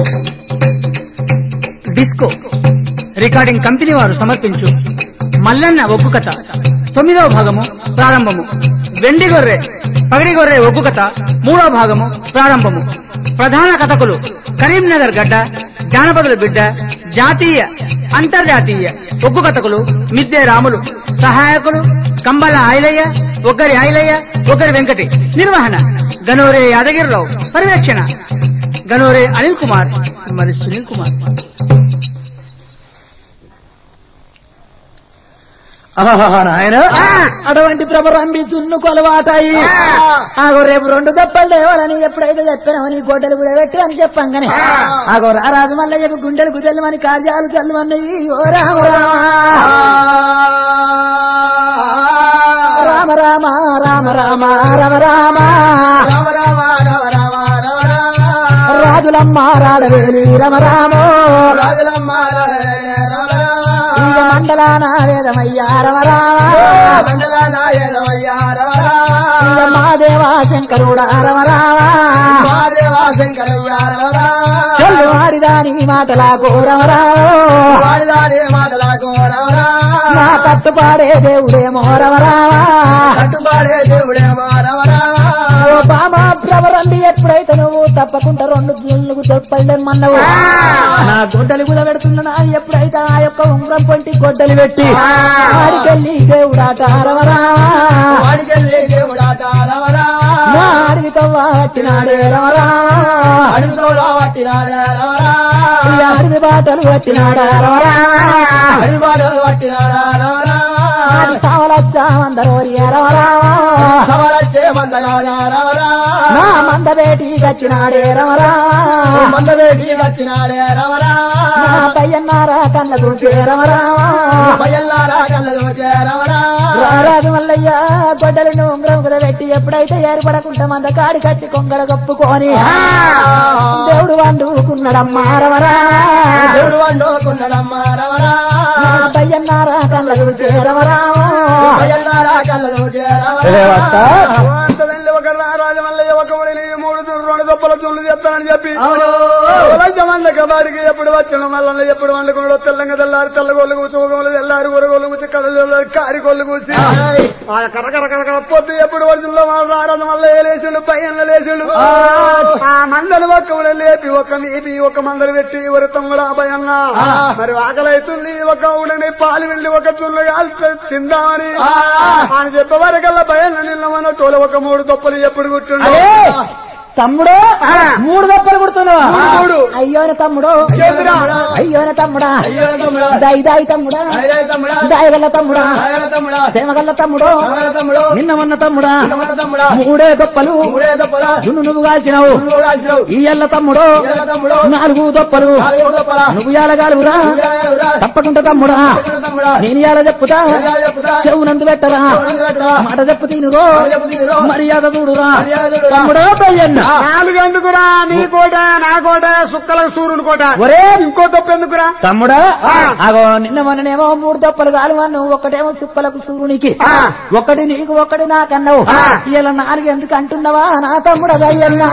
Disco recording company వారు సమర్పించు మల్లన్న ఒగ్గు కథ తొమ్మిదవ భాగము ప్రారంభము వెండి గొర్రె పగడి గొర్రె ఒగ్గు కథ మూడవ భాగము ప్రారంభము ప్రధాన కథకులు కరీంనగర్ గడ్డ జానపదుల బిడ్డ జాతీయ అంతర్జాతీయ ఒగ్గు కథకులు మిద్దె రాములు సహాయకులు కంబల ఐలయ్య ఒగ్గరి ఐలయ్య ఒగ్గరి వెంకటి నిర్వహణ గనోరే యాదగిరిరావు పర్యవేక్షణ గనోరే అనిల్ కుమార్ మరి సునీల్ కుమార్ ఆహా నాయన అటువంటి ప్రభరంబి చున్ను కొలవాటాయి ఆగో రేపు రెండు దప్పలు లేవాలని ఎప్పుడైతే చెప్పినావు నీ గొడ్డలు కూడా పెట్టు అని చెప్పంగానే ఆగో రారాజు మల్లయ్యకు గుండెలు గుడ్డలు అని కార్యాలు చల్లమన్నాయి ఓ రామ రామ రామ రామ రామ రామ రామ రాజులమ్మ రాడవేలి రమ రామో ఇక మండలాన వేదమయ్యా రమ రామ ఇక మాదేవా శంకరుడా రమ రామ చెల్లు వాడిదాని మాటలాకు రమ రామ నా తట్టుపాడే దేవుడేమో రమ రామ ఓ బామా ప్రభరండి ఎప్పుడైతే నువ్వు తప్పకుండా రెండు జున్నుకు దొప్పలేమన్నావు నా గొడ్డలి కుద పెడుతున్నా ఎప్పుడైతే ఆ యొక్క ఉంగరం పొంటి గొడ్డలి పెట్టి ఆడికెళ్ళి దేవుడాట రమరామా నా అడవి తవ్వ పట్టినాడే రమరామా ఈ అడవి బాటలు పట్టినాడా రమరామా అది సావలచ్చా మందరోరి రమరామా నా మంద బేటి వచ్చినాడే రమరామా వచ్చినాడే రమరా నా పయ్యన్నారా కళ్ళ చూసే రమరామా పయ్యల్లారా కళ్ళలో చేరవరా రారాజు మల్లయ్య గొడ్డలను ఉంగరం కుద పెట్టి ఎప్పుడైతే ఏర్పడకుండా మంద కాడి కచ్చి కొంగడ కప్పుకొని దేవుడు వండుకున్నాడమ్మా రమరా దేవుడు వండుకున్నాడమ్మ రమరా నా పయ్యన్నారా కళ్ళ చూసే రమరా పయ్యల్లారా కళ్ళలో చేరవరా అంతదండి ఒక రాజమల్లయ్య ఒక ఒడిని మూడు దుర్రు రెండు దొప్పల దుర్లు చెప్తానని చెప్పి అవును మంద కబాడికి ఎప్పుడు వచ్చిన మళ్ళీ ఎప్పుడు వండుకున్నాడు తెల్లంగా తెల్లారి తెల్లగోళ్ళు కూసి ఊగోళ్ళు తెల్లారి ఊరగోళ్ళు కూసి కడలు తెల్లారి కారిగోళ్ళు కూసి ఆ కరకర కరకర పొద్దు ఎప్పుడు వచ్చిందో రారాజు మళ్ళీ లేచిండు పైన లేచిండు ఆ మందలు ఒక్క ఊళ్ళో లేపి ఒక మీపి ఒక మందలు పెట్టి ఎవరు తమ్ముడు భయన్న మరి ఆకలి అవుతుంది ఒక ఊడని పాలు వెళ్ళి ఒక చుల్లు కాల్చి తిందామని అని చెప్పే వరకల్లా భయం నిల్లమన్న తోల ఒక మూడు దొప్పలు ఎప్పుడు కుట్టిండు తమ్ముడు మూడు దప్పలు కుడుతున్నావా మూడు. అయ్యోన తమ్ముడు చేతురా. అయ్యోన తమ్ముడా అయ్యో తమ్ముడా దాయి దాయి తమ్ముడా అయ్యో తమ్ముడా దాయగల్ల తమ్ముడా అయ్యో తమ్ముడా సేమగల్ల తమ్ముడు అయ్యో తమ్ముడు నిన్న మొన్న తమ్ముడా తమ్ముడు తమ్ముడా మూడే దొప్పలు మూడే తప్పుడా జున్ను నువ్వు కాల్చినావు నువ్వు కాల్చినావు ఈ ఎల్ల తమ్ముడు అయ్యో తమ్ముడు నాలుగు దొప్పలు నాలుగు తప్పుడా నువ్వు ఎలగాలురా నువ్వు తప్పకుండా తమ్ముడా తమ్ముడా నేను ఎలా చెప్పుతా ఎలా చెప్పుతా? చెవు నందు పెట్టరా చెవునందు పెట్టరా? మాట చెప్పు తినురో మాట చెప్పు తినురో. మర్యాద చూడురా మర్యాద చూడురా. తమ్ముడో పెయ్యన్న నాలుగు ఎందుకురా నీ కోట నా కోట సుక్కల సూర్యుని కోట ఒరే ఇంకో తప్పు ఎందుకురా తమ్ముడా అగో నిన్న మొన్ననేమో మూడు దప్పలు కాలువను ఒకటేమో సుక్కలకు సూర్యునికి ఒకటి నీకు ఒకటి నాకన్నావు ఇలా నాలుగు ఎందుకు అంటున్నావా నా తమ్ముడు అయ్యన్నా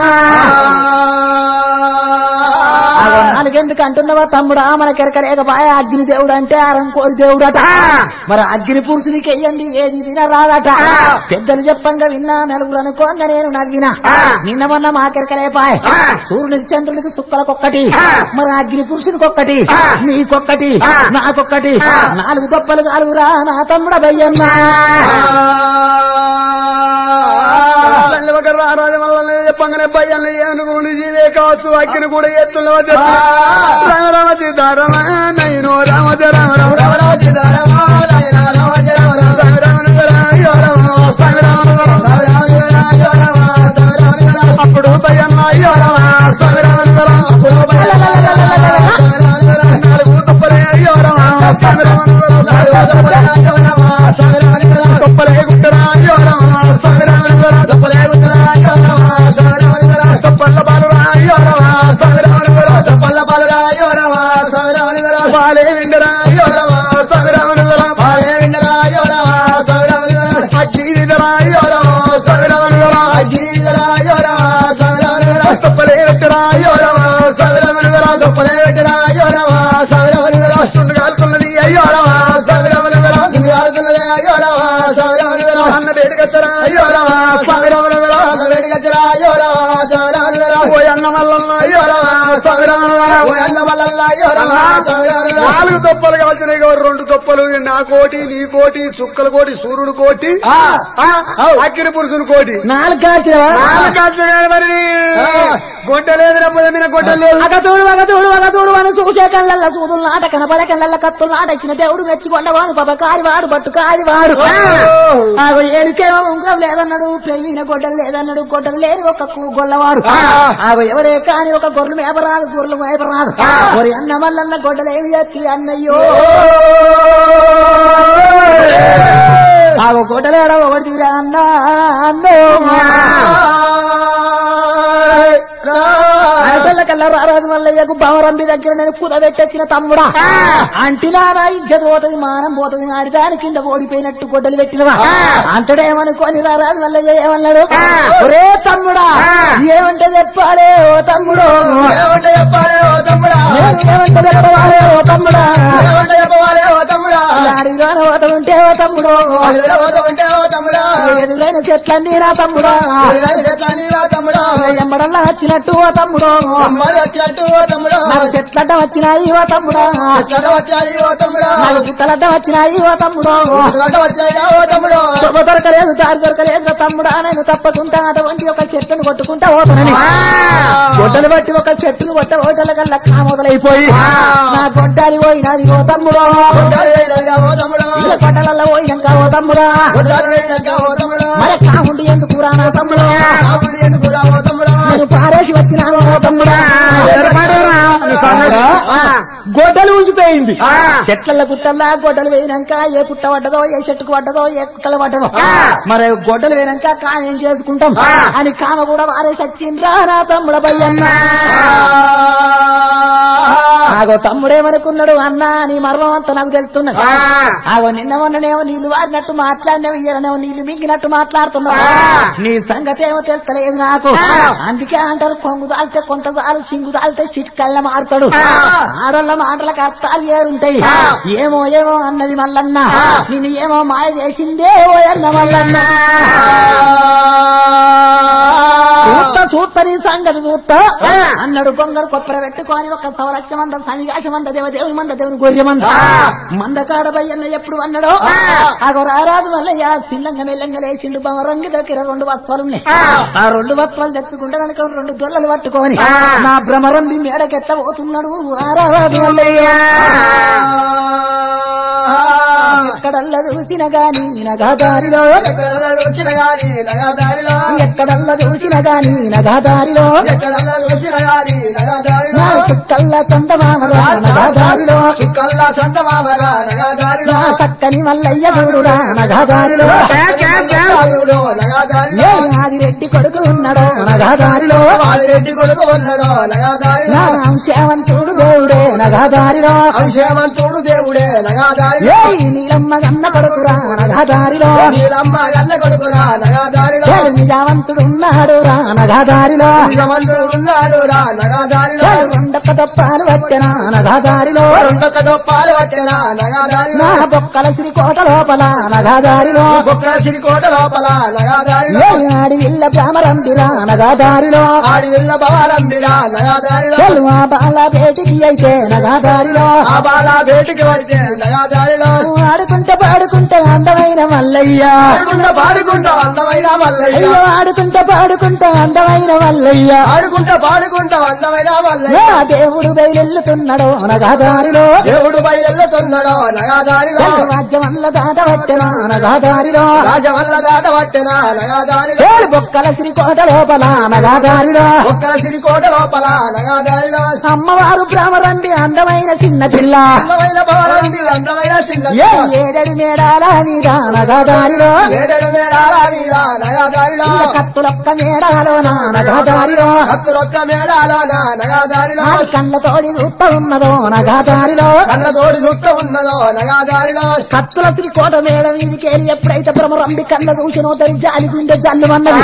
అగో నాలుగు ఎందుకు అంటున్నావా తమ్ముడా మన కెరకలేకపాయ అగ్ని దేవుడు అంటే అరం కోరి దేవుడట మరి అగ్ని పురుషునికి వెయ్యండి ఏది తినరాదట పెద్దలు చెప్పంగా విన్నా నలుగురు అనుకోంగా నేను నవ్వినా నిన్న మొన్న మా కెరకలేపాయ సూర్యునికి చంద్రునికి సుక్కలకొక్కటి మరి అగ్ని పురుషునికి ఒక్కటి నీకొక్కటి నాకొక్కటి నాలుగు దొప్పలు కాలుగురా నా తమ్ముడ బయ్యన్నా తల్లి ఒక రారాజు వల్ల చెప్పంగానే భయాన్ని ఏనుగుని జీవే కావచ్చు అక్కిని కూడా ఎత్తుల్లో రామ రామ సీతారామ నైను రామ రామ రామ రామ రామ సీతారామ నైనా రామ రామ రామ రామ రామ రామ రామ రామ రామ అప్పుడు భయన్న అయ్యో రామ స్వామి రామ రామ అప్పుడు భయన్న నాలుగు తప్పలే అయ్యో రామ స్వామి రామ నాలుగు తప్పలే అయ్యో రామ స్వామి రామ తప్పలే గుట్టరా అయ్యో రామ స్వామి రామ తప్పలే గుట్టరా అయ్యో రామ స్వామి రామ తప్పల్ల బాలురా అయ్యో రామ స్వామి రామ తప్పల్ల బాలురా అయ్యో రామ స్వామి రామ పాలే విండరా అయ్యో రామ స్వామి రామ పాలే విండరా అయ్యో రామ స్వామి రామ అగ్గిరిదరా అయ్యో రామ స్వామి రామ అగ్గిరిదరా అయ్యో రామ స్వామి రామ తప్పలే విండరా అయ్యో వేడికత్తరా అయ్యో రామా స్వామి రామ ఓ అన్న మల్లన్న అయ్యో రామా స్వామి రామ నాలుగు తొప్పలు కాల్చినాయి కదా, రెండు తొప్పలు నా కోటి నీ కోటి చుక్కల కోటి సూర్యుడు కోటి ఆ. ఆ, అగ్ని పురుషుని కోటి నాలుగు కాల్చినవా నాలుగు కాల్చినాయి మరి గొడ్డ లేదు రమ్మద మీద గొడ్డ లేదు అగ చూడు అగ చూడు అగ చూడు అని చూసే కళ్ళల్ల సూదులు నాట కనబడే కళ్ళల్ల కత్తులు నాట ఇచ్చిన దేవుడు మెచ్చుకొండవాడు పాప కారివాడు బట్టు కారివాడు ఆగో ఏడుకేమో ఉంగరం లేదన్నాడు పెళ్ళిన గొడ్డలు లేదన్నాడు గొడ్డలు లేని ఒక కు- గొల్లవాడు ఆగో ఎవడే కాని ఒక గొర్రెలు మేపరాదు గొర్రెలు మేపరాదు మరి అన్న మల్లన్న గొడ్డలు ఏమి చేస్తుంది అన్నయ్యో ఆగో గొడ్డలేడ ఒకటి తీరా అన్న అన్నో కల్లా రారాజు మల్లయ్యకు భవరంబి దగ్గర నేను కుదబెట్టొచ్చిన తమ్ముడా అంటినా నా ఇజ్జత్ పోతుంది మానం పోతుంది ఆడి దాని కింద ఓడిపోయినట్టు గొడ్డలు పెట్టినవా అంతడేమనుకోని రారాజు మల్లయ్య ఏమన్నాడు ఒరే తమ్ముడా ఏమంటే చెప్పాలే ఓ తమ్ముడు ఏమంటే చెప్పాలి ఓ తమ్ముడా ఏమంటే చెప్పవాలే ఓ తమ్ముడా ఏమంటే చెప్పాలి ఓ తమ్ముడా ఆడిలోన పోతుంటే ఓ తమ్ముడు అల్లుడు పోతామంటే ఓ తమ్ముడా ఎదురైన చెట్లన్నీ నా తమ్ముడా అల్లుడు చెట్ల నీరా తమ్ముడా ఎంబడల్లా వచ్చినట్టు ఓ తమ్ముడు అమ్మాయి వచ్చినట్టు ఓ తమ్ముడా నాకు చెట్లడ్డ వచ్చినాయి ఓ తమ్ముడా చెట్ల వచ్చాయి ఓ తమ్ముడా నాకు గుట్టలడ్డ వచ్చినాయి ఓ తమ్ముడు చెట్ల వచ్చాయి ఓ తమ్ముడు తొమ్మ దొరకలేదు దారి దొరకలేదు తమ్ముడా నేను తప్పకుండా అటువంటి ఒక చెట్టును కొట్టుకుంటా పోతానని గొడ్డలు బట్టి ఒక చెట్టును కొట్ట ఓటల కల్లా కామొదలైపోయి నా గొడ్డాలి పోయినది ఓ తమ్ముడు గుడ్డాలు వేయలేదా ఓ తమ్ముడా ఇలా గొడ్డలల్లో పోయినాక ఓ తమ్ముడా గుడ్డాలు వేయలేదా ఓ తమ్ముడా మరి కాముండి ఎందుకు రా నా తమ్ముడు కాపుడు ఎందుకురా ఓ తమ్ముడా నేను పారేసి వచ్చినాను ఓ తమ్ముడా గొడ్డలు ఊసిపోయింది చెట్ల గుట్టల్లా గొడ్డలు వేయినాక ఏ పుట్ట పడ్డదో ఏ చెట్టుకు పడ్డదో ఏ కుట్టలు పడ్డదో మరి గొడ్డలు వేయినాక కామేం చేసుకుంటాం అని కామ కూడా వారేసి వచ్చిండ్రా నా తమ్ముడ బయ్యన్న ఆగో తమ్ముడేమనుకున్నాడు అన్నా నీ మర్మం అంతా నాకు తెలుస్తున్నది ఆగో నిన్న మొన్ననేమో నీళ్లు వారినట్టు మాట్లాడినవి ఇయ్యడనేమో నీళ్లు మింగినట్టు మాట్లాడుతున్నావు నీ సంగతి ఏమో తెలుస్తలేదు నాకు అందుకే అంటారు కొంగు దాల్తే కొంత దాలు సింగు దాల్తే చిట్కల్ల మారుతాడు ఆడోళ్ళ మాటలకు అర్థాలు వేరుంటాయి ఏమో ఏమో అన్నది మల్లన్న నిన్ను ఏమో మాయ చేసిందే ఓ అన్న మల్లన్న చూస్తా చూస్తా నీ సంగతి చూస్తా అన్నాడు గొంగడు కొప్పర పెట్టుకొని ఒక సవలక్ష మంద సమిగాశ మంద దేవదేవుని మంద దేవుని గొర్రె మంద మంద కాడబయ్యన్న ఎప్పుడు అన్నాడు ఆగో రారాజు మల్లయ్య చిల్లంగా మెల్లంగా లేచిండు బమరంగి దగ్గర రెండు వస్త్రాలు ఉన్నాయి ఆ రెండు వస్త్రాలు తెచ్చుకుంటే కనుక రెండు దొల్లలు పట్టుకొని నా భ్రమరంబి మేడకెట్ట పోతున్నాడు ఆ రారాజు మల్లయ్య ఎక్కడల్లా చూసిన గాని నగాదారిలో ఎక్కడల్లా వచ్చిన గాని నగదారిలో ఎక్కడల్లా చూసిన గాని నగాదారిలో ఎక్కడల్లా వచ్చిన గాని నగదారిలో నా చుక్కల్లా చందమామరా నగాదారిలో చుక్కల్లా సంత మామరా నగదారిలో నా సక్కని మల్లయ్య చూడురా నగాదారిలో నగదారిలో నగదారిలో ఏ ఆదిరెడ్డి కొడుకు ఉన్నాడో నగాదారిలో వాదిరెడ్డి కొడుకు ఉన్నాడు నగదారిలో నా అంశవంతుడు దేవుడే నగాదారిలో అంశేమంతుడు దేవుడే నగదారిలో ఏ నీలమ్మ గన్న కొడుకురా నగాదారిలో నీలమ్మ గల్ల కొడుకురా నగదారిలో ఏ నిజావంతుడు ఉన్నాడు రా నగాదారిలో నిజమంతుడు ఉన్నాడు రా నగదారిలో ఏ ఉండక తప్పాలు వచ్చనా నగాదారిలో రెండొక్క దొప్పాలు పట్టిన నగదారిలో నా బొక్కల శ్రీకోట లోపల నగాదారిలో బొక్కల సిరికోట లోపల నగదారిలో ఏ ఆడి విల్ల భ్రమరంబిరా నగాదారిలో ఆడి విల్ల భవాలంబిరా నగదారిలో చెల్లు ఆ బాల బేటికి అయితే నగాదారిలో ఆ బాల బేటికి వచ్చే నగదారిలో ఆడుకుంటే పాడుకుంటే అందమైన మల్లయ్య ఆడుకుంటా పాడుకుంటా అందమైన మల్లయ్య అయ్యో ఆడుకుంటే పాడుకుంటే అందమైన మల్లయ్య ఆడుకుంటా పాడుకుంటా అందమైన నా మల్లయ్య దేవుడు బయలెల్లుతున్నాడు నగాదారిలో దేవుడు బయలుతున్నాడో నగదారిలో చెల్లు రాజ్యమల్ల దాటవట్టెనా నగాదారిలో రాజవల్ల దాట పట్టిన నగదారిలో చేడు బొక్కల శ్రీకోట లోపల నగాదారిలో ఒక్కల సిరికోట లోపల నగదారిలో అమ్మవారు భ్రమరంబి అందమైన చిన్న పిల్ల అందమైన భవనంబి అందమైన సింగ ఏ ఏడడి మేడాల మీద నగాదారిలో ఏడేడు మేడాల మీద నగదారిలో ఇక కత్తులొక్క మేడాలో నా నగాదారిలో హత్తులొక్క మేడాలో నా నగదారిలో ఆడి కళ్ళతోడి చూస్త ఉన్నదో నగాదారిలో కళ్ళ తోడి చుట్ట ఉన్నదో నగదారిలో కత్తుల శ్రీకోట మేడ మీదికేరి ఎప్పుడైతే భ్రమరంబి కళ్ళ చూసినో దాని జాలి గుండె జల్లు అన్నది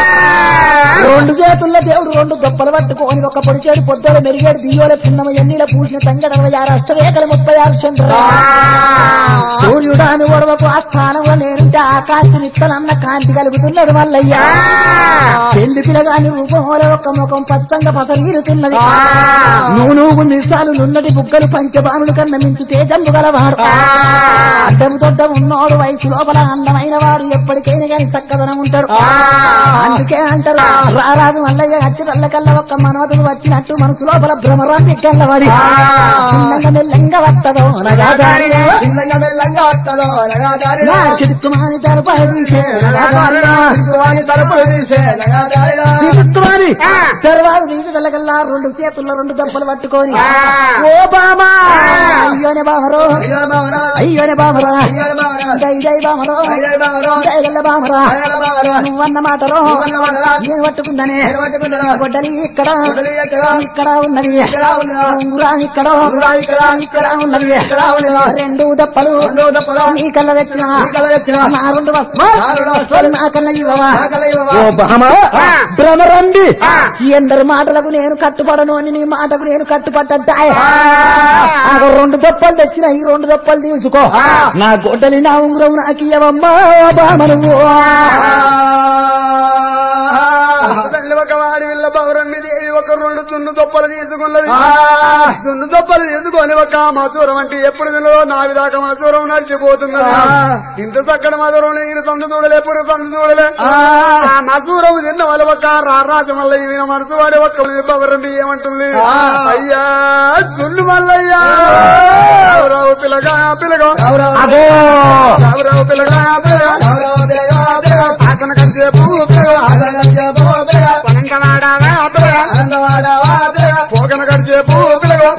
రెండు చేతుల్లో దేవుడు రెండు గొప్పలు పట్టుకొని ఒక పొడిచేడు పొద్దుల మెరిగాడు దియోల పిన్నమ ఎన్నిల పూసిన తంగడవ ఆరు అష్టరేఖల ముప్పై ఆరు చంద్ర సూర్యుడాను ఒడవకు ఆ స్థానంలో నేనుంటే ఆ కాంతిని ఇత్తనన్న కాంతి కలుగుతున్నాడు మల్లయ్య పెళ్లి పిల్లగాని రూపంలో ఒక్క ముఖం పచ్చంగా పసరీరుతున్నది నువ్వు నువ్వు నిస్సాలు నున్నటి బుగ్గలు పంచబాణులు కన్న మించు తేజంబు గలవాడు అడ్డము తొడ్డ ఉన్నోడు వయసు లోపల అందమైన వాడు ఎప్పటికైనా గాని చక్కదనం ఉంటాడు అందుకే అంటారు రారాజు మల్లయ్య అచ్చటల్ల కల్లా ఒక్క మనవతుడు వచ్చినట్టు మనసు లోపల భ్రమరాన్ని కల్లవాడి చిన్నంగా మెల్లంగా వత్తదో నగాదారిలో చిన్నగా మెల్లంగా వస్తాడో నగాదారిలో నా సిద్ధుమాని తలపై తీసే నగాదారిలో శిశువాని తలుపులు తీసే నగాదారిలో సిద్ధుమాని తర్వాత తీసటల్లకల్లా రెండు చేతుల్లో రెండు దెబ్బలు పట్టుకొని ఓ బామా అయ్యోనే బామరో అయ్యో బావరా అయ్యోనే బామరా అయ్యో బావరా దై దై బామరో అయ్యో బావరా దయగల్ల బామరా అయ్యో బావరా నువ్వన్న మాటలో నువ్వన్న మాటలో నేను పట్టుకుందనే నిలబట్టుకుంటాడా గొడ్డలి ఇక్కడ గొడ్డలి ఎక్కడ ఇక్కడ ఉన్నది ఇక్కడ ఉన్నదా ఉంగురా ఇక్కడ ఉంగురా ఇక్కడ ఇక్కడ ఉన్నది ఇక్కడ ఉన్నదా రెండు దప్పలు రెండో దప్పలు నీ కళ్ళ తెచ్చిన నీ కళ్ళ తెచ్చిన నా రెండు వస్త్రాలు నా రెండు వస్త్రాలు నా కళ్ళ ఇవ్వవా నా కళ్ళ ఇవ్వవా? ఓ బహమా భ్రమరండి ఎందరి మాటలకు నేను కట్టుపడను అని నీ మాటకు నేను కట్టుపడ్డాయి రెండు దప్పలు తెచ్చిన ఈ రెండు దప్పలు తీసుకో నా గొడ్డలి నా ఉంగరం నాకు ఇవ్వమ్మా ఓ బామను తల్లి ఒక వాడి విల్ల పౌరమ్మి దేవి ఒక రెండు దున్ను దొప్పలు తీసుకున్నది దున్ను దొప్పలు తీసుకొని ఒక మసూరం అంటే ఎప్పుడు నిలో నావి దాకా మసూరం నడిచిపోతున్నది ఇంత చక్కటి మధురం నేను తందు చూడలే ఎప్పుడు తందు చూడలే ఆ మసూరం తిన్న వాళ్ళ ఒక రారాజు మల్ల ఈయన మనసు వాడి ఒక్క పౌరమ్మి ఏమంటుంది అయ్యా దున్ను మల్లయ్యా రావు పిల్లగా పిల్లగా అగో రావు పిల్లగా పిల్లగా ఆసన కంచేపు పిల్లగా పనంకవాడావా పిల్లగా పోగన కడిచేపు పిల్లగా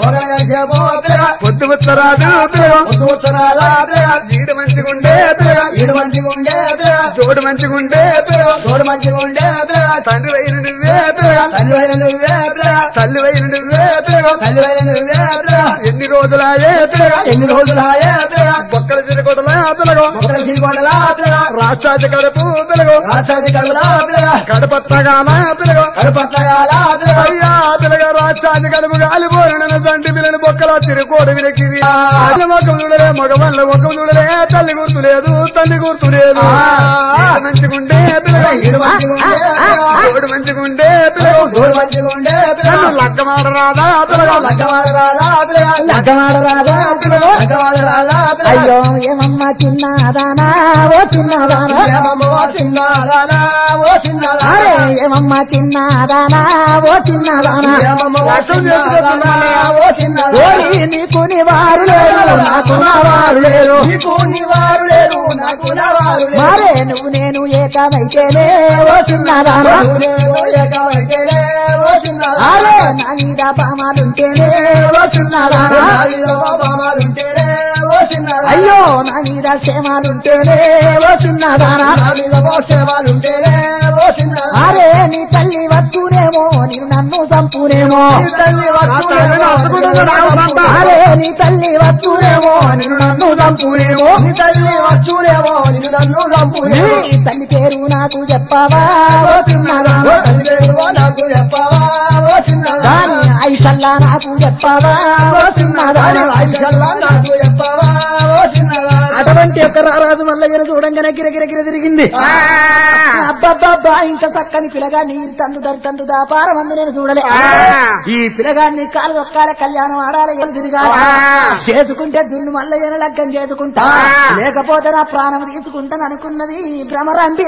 పొద్దు ఉత్తరాజు పిల్లగా ఈడు మంచిగుండే పిల్లగా ఈడు మంచిగుండే పిల్లగా చోటు మంచిగుండే పిల్లగా తోడు మంచిగుండే పిల్లగా తండ్రి వైన నువ్వే పిల్లగా తల్లి వైన నువ్వే పిల్లగా తల్లి వైన నువ్వే పిల్లగా తల్లి వైన నువ్వే పిల్లగా ఎన్ని రోజులాయే పిల్లగా ఎన్ని రోజులాయే పిల్లగా బొక్కల చిరకొడలా పిల్లగా మొక్కల సిరిగొండలా పిల్లగా రాచాచ కడుపు పిల్లగా రాక్షసి కడుగులా పిల్లగా కడపత్తగాల పిల్లగా కడుపట్లగాల పిల్లగా అయ్యా పిల్లగా రాచాచ కడుపు గాలిపోయిన తండ్రి పిల్లని బొక్కల చిరుకోడు వినకిది మొక్కం చూడలే మగవాళ్ళ మొక్కం చూడలే తల్లి గుర్తు లేదు తల్లి గుర్తు లేదు ఈడు మంచిగుండే పిల్లగా ఈడు మంచిగుండే పిల్లగా తోడు మంచిగుండే పిల్లగా తోడు మంచిగుండే పిల్లగా నన్ను లగ్గమాడరాదా పిల్లగా లగ్గవాడరాలా పిల్లగా లగ్గమాడరాదా లగ్గవాడరాలా పిల్లగా అయ్యో ఏమమ్మా చిన్నదానా ఓ చిన్నదానా ఏమమ్మో చిన్నదానా ఓ చిన్నదానా అరే ఏమమ్మా చిన్నదానా ఓ చిన్నదానా ఏమమ్మో లక్షం చిన్నదానా ఓ చిన్నదానా ఓరి నీకు నివారు లేరు నాకు నవారు లేరు నీకు నివారు లేరు నాకు నవారు లేరు మరే నువ్వు నేను ఏకమైతేనే ఓ చిన్నదానా నేను ఏకమైతేనే ఓ చిన్నదానా అరే నా మీద పామాలుంటేనే ఓ చిన్నదానా నాలో బామాలుంటేనే ఓ చిన్నదానా అయ్యో నా మీద సేమాలుంటేనే ఓ చిన్నదానా నాలో సేవలుంటేనే ఓ చిన్నదానా అరే నీ తల్లి వచ్చునేమో నేను నన్ను చంపునేమో నీ తల్లి వచ్చునేమో అరే నీ తల్లి వచ్చునేమో నేను నన్ను చంపునేమో నీ తల్లి వచ్చునేమో నిన్ను నన్ను చంపునే నీ తల్లి పేరు నాకు చెప్పావా ఓ చిన్నదానా తల్లి పేరు నాకు చెప్పవా ఓ చిన్నదానా దాని ఐసల్లా నాకు చెప్పావా ఓ చిన్నదానా ఆయుషల్లా నాకు చెప్పవా ఓ చిన్నదానా అటువంటి ఒక రారాజు మల్లయ్యను చూడంగానే గిరగిర తిరిగింది అబ్బబ్బబ్బా ఇంత చక్కని పిల్లగా నీరు తందు దరి తందు దాపారం అందు నేను చూడలే ఈ పిల్లగాన్ని కాలు దొక్కాలి కళ్యాణం ఆడాలి ఎలు తిరగాలి చేసుకుంటే జున్ను మల్లయ్యను లగ్గం చేసుకుంటా లేకపోతే నా ప్రాణం తీసుకుంటాను అనుకున్నది భ్రమరంపి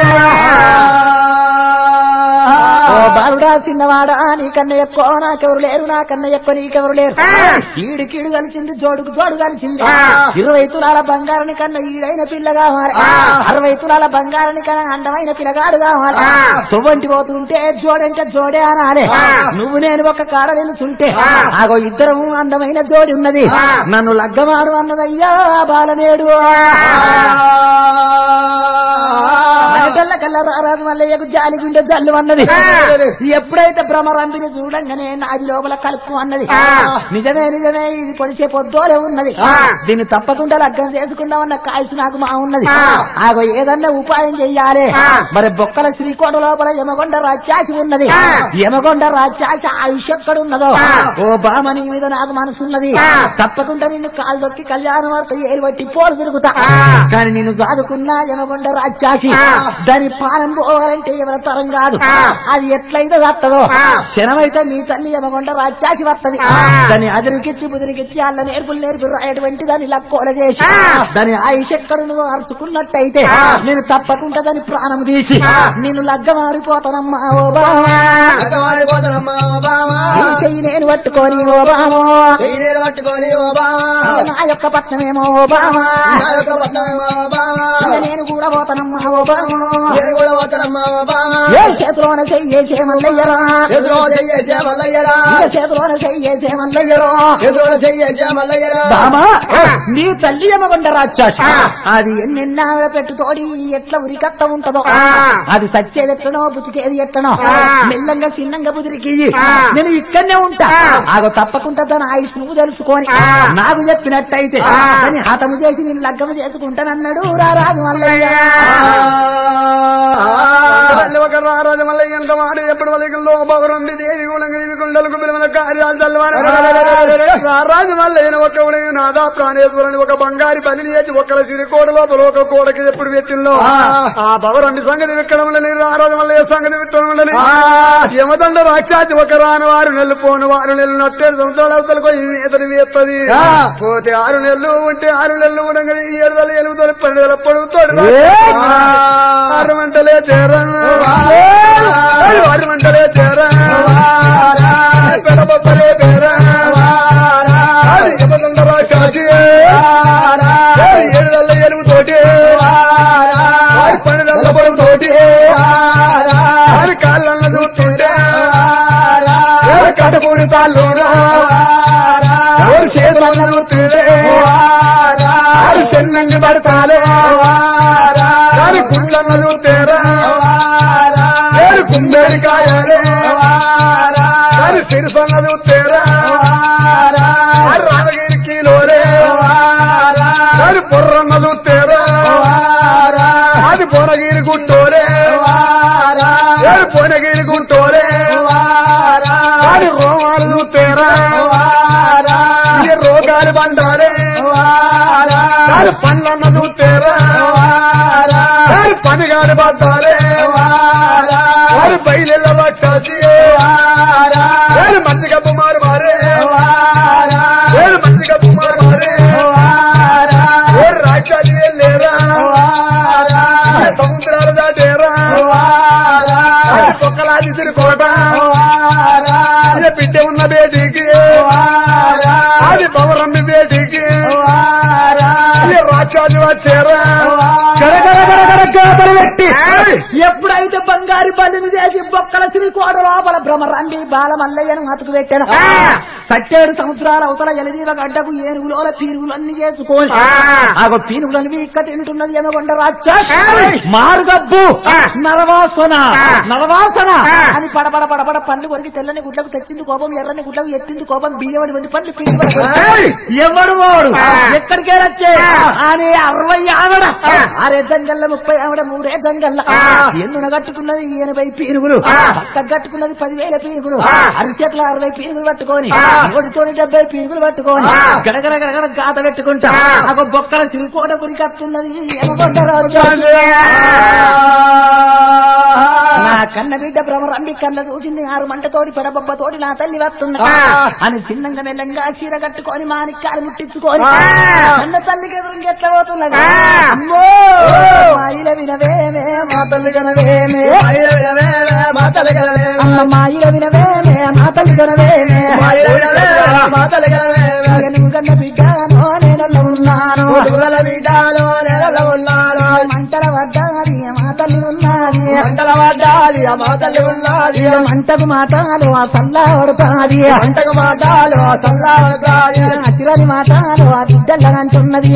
ఓ బాలుడా చిన్నవాడా నీకన్నా ఎక్కువ నాకెవరు లేరు నాకన్నా ఎక్కువ నీకెవరు లేరు ఈడు కీడు కలిసింది జోడుకు జోడు కలిసింది ఇరవై తులాల బంగారాని కన్నా ఈడైన పిల్ల కావాలి అరవై తులాల బంగారాని కన్నా అందమైన పిల్లగాడు కావాలి తువ్వంటి పోతుంటే జోడంటే జోడే అనాలే నువ్వు నేను ఒక కాడ నిలుచుంటే ఆగో ఇద్దరము అందమైన జోడి ఉన్నది నన్ను లగ్గమాడు అన్నదయ్యా బాలనేడు అనటల్ల కల్లా రారాజు మల్లయ్యకు జాలి గుండె జల్లు అన్నది ఎప్పుడైతే భ్రమరంపిని చూడంగానే నాది లోపల కలుపు అన్నది నిజమే నిజమే ఇది పొడిచే పొద్దోలే ఉన్నది దీన్ని తప్పకుండా లగ్గం చేసుకుందామన్న కాయసు నాకు మా ఉన్నది ఆగో ఏదన్నా ఉపాయం చెయ్యాలి మరి బొక్కల శ్రీకోట లోపల యమగొండ రాజ్యాసి ఉన్నది యమగొండ రాజ్యాసి ఆయుష్ ఎక్కడున్నదో ఓ బామ నీ మీద నాకు మనసున్నది తప్పకుండా నిన్ను కాలు దొక్కి కళ్యాణ వార్త ఏలు బట్టి పోలు తిరుగుతా కానీ నేను సాదుకున్నా యమగొండ రాజ్యాసి దాని పానం పోవాలంటే ఎవరి తరం కాదు అది ఎట్లయితే వస్తుందో శనమైతే మీ తల్లి యమగొండ రాజ్యాసి వస్తది దాన్ని అదిరికిచ్చి బుదిరికిచ్చి అల్ల నేర్పులు నేర్పి రాయటువంటి దాన్ని లక్కోల చేసి దాని ఆయుష్ ఎక్కడున్నదో అరుచుకున్నట్టయితే నేను తప్పకుండా దాని ప్రాణం తీసి నేను లగ్గమాడిపోతానమ్మా ఓ బామా అర్థమైపోతానమ్మా బావా ఈ చెయ్యి నేను పట్టుకొని ఓ బామో చెయ్యి పట్టుకొని ఓ బావా నా యొక్క పట్టణమేమో ఓ బామా నా యొక్క పట్నమేమో బావా ఇక నేను కూడా పోతానమ్మా ఓ బామో నేను కూడా పోతానమ్మా బావా ఏ చేతిలోన చెయ్యేసే మల్లయ్యరా ఎదురో చెయ్యేసే మల్లయ్యరా ఇక చేతిలోన చెయ్యేసే మల్లయ్యరా ఎదురో చెయ్యేసే మల్లయ్యరా బామా నీ తల్లి ఎమగొండ రాక్షసి అది ఎన్నెన్నావిడ పెట్టుతోడి ఎట్లా ఉరికత్త ఉంటదో అది సచ్చేది ఎట్లనో బుతికేది ఎట్లనో మెల్లంగా చిన్నంగా బుదిరికి నేను ఇక్కడనే ఉంటా ఆగో తప్పకుండా తన ఆయుష్ నువ్వు తెలుసుకొని నాకు చెప్పినట్టయితే దాన్ని హతము చేసి నేను లగ్గము చేసుకుంటానన్నాడు రారాజు మల్లయ్య తల్లి ఒక రారాజు మళ్ళీ ఎంత మాట ఎప్పుడు వలకల్లో పౌరండి దేవి గుణంగి గుండెలకు పిలవల కార్యాలు చల్లవారు రారాజు మళ్ళీ ఒక నాదా ప్రాణేశ్వరుని ఒక బంగారి బలిని చేసి ఒక్కల సిరికోడ లోపల ఒక కోడకి ఎప్పుడు పెట్టిందో ఆ పవరండి సంగతి విక్కడం ఉండని రారాజు మళ్ళీ సంగతి విట్టడం ఉండని యమదండ రాక్షాచి ఒక రాని వారు నెల్లు పోను వారు నెలలు నట్టేడు సముద్రాల అవతలకు ఇతని వేత్తది పోతే ఆరు నెలలు ఉంటే ఆరు నెలలు ఉండగా ఏడు వేల ఎనిమిది వేల పన్నెండు వేల పొడుగుతాడు ఆరు మంటలే చేరా ఆరు మంటలే చేరా పెడబొబ్బలే పేరా యమదండ రాక్షసి ఏడు వేల ఎనిమిది తోటి పన్నెండు వేల పొడుగు తోటి ఆరు కాళ్ళన్న చూస్తుంటే కటపూరి తాళ్ళూరా ఎవరు చేతులన్న చూస్తుంటే ఆరు చెన్నంగి పడతాలే దాని గుడ్లన్న చూస్తేరా ఏడు కుందేడి కాయాలే దాని సిరిసన్న చూస్తేరా ఆరు రామగిరి కిలోలే దాని పొర్రన్న చూస్తేరా అది పొరగిరి గుట్టోలే ఏడు పొనగిరి గుట్టోలే దాని రోమాలు చూస్తేరా ఈ రోగాలు బండాలే దాని పండ్లన్న చూస్తేరా దాని పనిగాని బద్దాలే దాని బయలు వచ్చాసి దాని మంచిగా కుమారు మారే దాని మంచిగా కుమారు మారే ఓరు రాక్షసి వెళ్ళేరా సముద్రాలు దాటేరా అది పొక్కలాది తిరుకోట అది బిడ్డ ఉన్న బేటీకి అది పవరమ్మి బేటీకి అది రాక్షసి వచ్చారా పెట్టి ఎప్పుడైతే బంగారు బలిని చేసి బొక్కల శ్రీ కోట లోపల భ్రమరండి బాల మల్లయ్యను అతుకు పెట్టాను సట్టేడు సముద్రాల అవతల ఎలదీవ గడ్డకు ఏనుగులోల పీనుగులన్నీ చేసుకొని ఆగో పీనుగులను వీక్క తింటున్నది ఏమగొండ రాక్షస్ మారుగబ్బు నరవాసన నరవాసన అని పడపడ పడపడ పండ్లు కొరికి తెల్లని గుడ్లకు తెచ్చింది కోపం ఎర్రని గుడ్లకు ఎత్తింది కోపం బియ్యమడి వంటి పండ్లు పీకి ఎవడు వాడు ఎక్కడికే వచ్చే అని అరవై ఆవిడ ఆరే జంగల్ల ముప్పై ఆవిడ మూడే జంగల్ల ఎన్నున కట్టుకున్నది ఎనభై పీనుగులు పక్క కట్టుకున్నది పదివేల పీనుగులు అరిచేతుల అరవై పీనుగులు పట్టుకొని ఓడితోని డెబ్బై పీనుగులు పట్టుకొని గడగడ గడగడ గాత పెట్టుకుంటా ఒక బొక్కల సిరికోట గురి కత్తున్నది ఎనగొండ రాజు నా కన్న బిడ్డ భ్రమరంబి కళ్ళ చూసింది ఆరు మంటతోటి పెడబొబ్బతోటి నా తల్లి వస్తున్నా అని చిన్నంగా మెల్లంగా చీర కట్టుకొని మాణిక్యాలు ముట్టించుకొని కన్న తల్లికి ఎదురు ఎట్లా పోతున్నది అమ్మో మాయిల వినవేమే మా తల్లి కనవేమే మా తల్లి కలవే అమ్మ మాయిల వినవేమే మా తల్లి కనవేమే మా తల్లి కలవే నువ్వు కన్న బిడ్డనో నేనల్ల ఉన్నాను పొదుగుల బిడ్డలో నెలలో ఉన్నాను మంటల వడ్డాది మా తల్లి ఉన్నది మంటల పడ్డాది ఆ మా తల్లి ఉన్నది ఇక మంటకు మాటలు ఆ సల్లా పడతాది పంటకు మాటాలు చల్లారుతాయి అచిరని మాటలు ఆ బిడ్డల అంటున్నది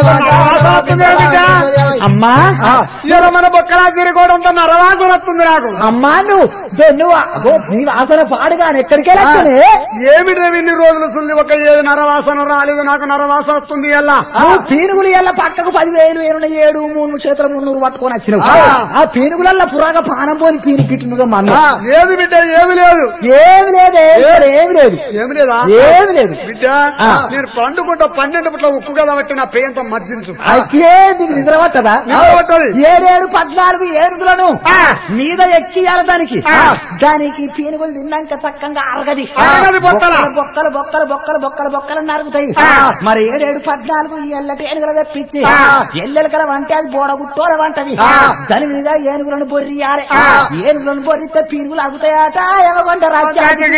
అమ్మా ఇలా మన బొక్కలా చిరుకోవడంతో నరవాసన వస్తుంది నాకు అమ్మా నువ్వు దో- నువ్వు అగో, నీ వాసన పాడుగా ఎక్కడికి వెళ్ళచ్చనే ఏమిటి ఇన్ని రోజులు సుల్లి ఒక ఏది నరవాసన రాలేదు నాకు నరవాసన వస్తుంది ఎలా నువ్వు పీనుగులు ఎల్ల పక్కకు పదివేలు ఏడు ఏడు మూడు చేతుల మున్నూరు పట్టుకొని వచ్చినావు ఆ. ఆ పీనుగులల్ల పురాగా పానం పోని పీని కిట్టునుగా మన్ను లేదు బిడ్డ ఏమి లేదు ఏమి లేదే ఇక్కడ ఏమి లేదు ఏమి లేదా ఏమి లేదు బిడ్డ నేను పండుకుంటా పన్నెండు పుట్ల ఉక్కు కదా బట్టి నా పేయంతో మర్జించు అయితే నీకు నిద్ర పట్టదా నిద్ర పట్టది. ఏడేడు పద్నాలుగు ఏనుగులను మీద ఎక్కియాల దానికి దానికి పీనుగులు తిన్నాక చక్కగా అరగది అరగది పొట్టల. బొక్కలు బొక్కలు బొక్కలు బొక్కలు బొక్కలు నరుగుతాయి మరి ఏడేడు పద్నాలుగు ఈ ఎల్లటి ఏనుగులు తెప్పించి ఎల్లెలకల వంటే అది బోడగుట్టోల వంటది దాని మీద ఏనుగులను బొర్రియారే ఏనుగులను బొర్రితే పీనుగులు అరుగుతాయట ఎవగొండ రాజ్యానికి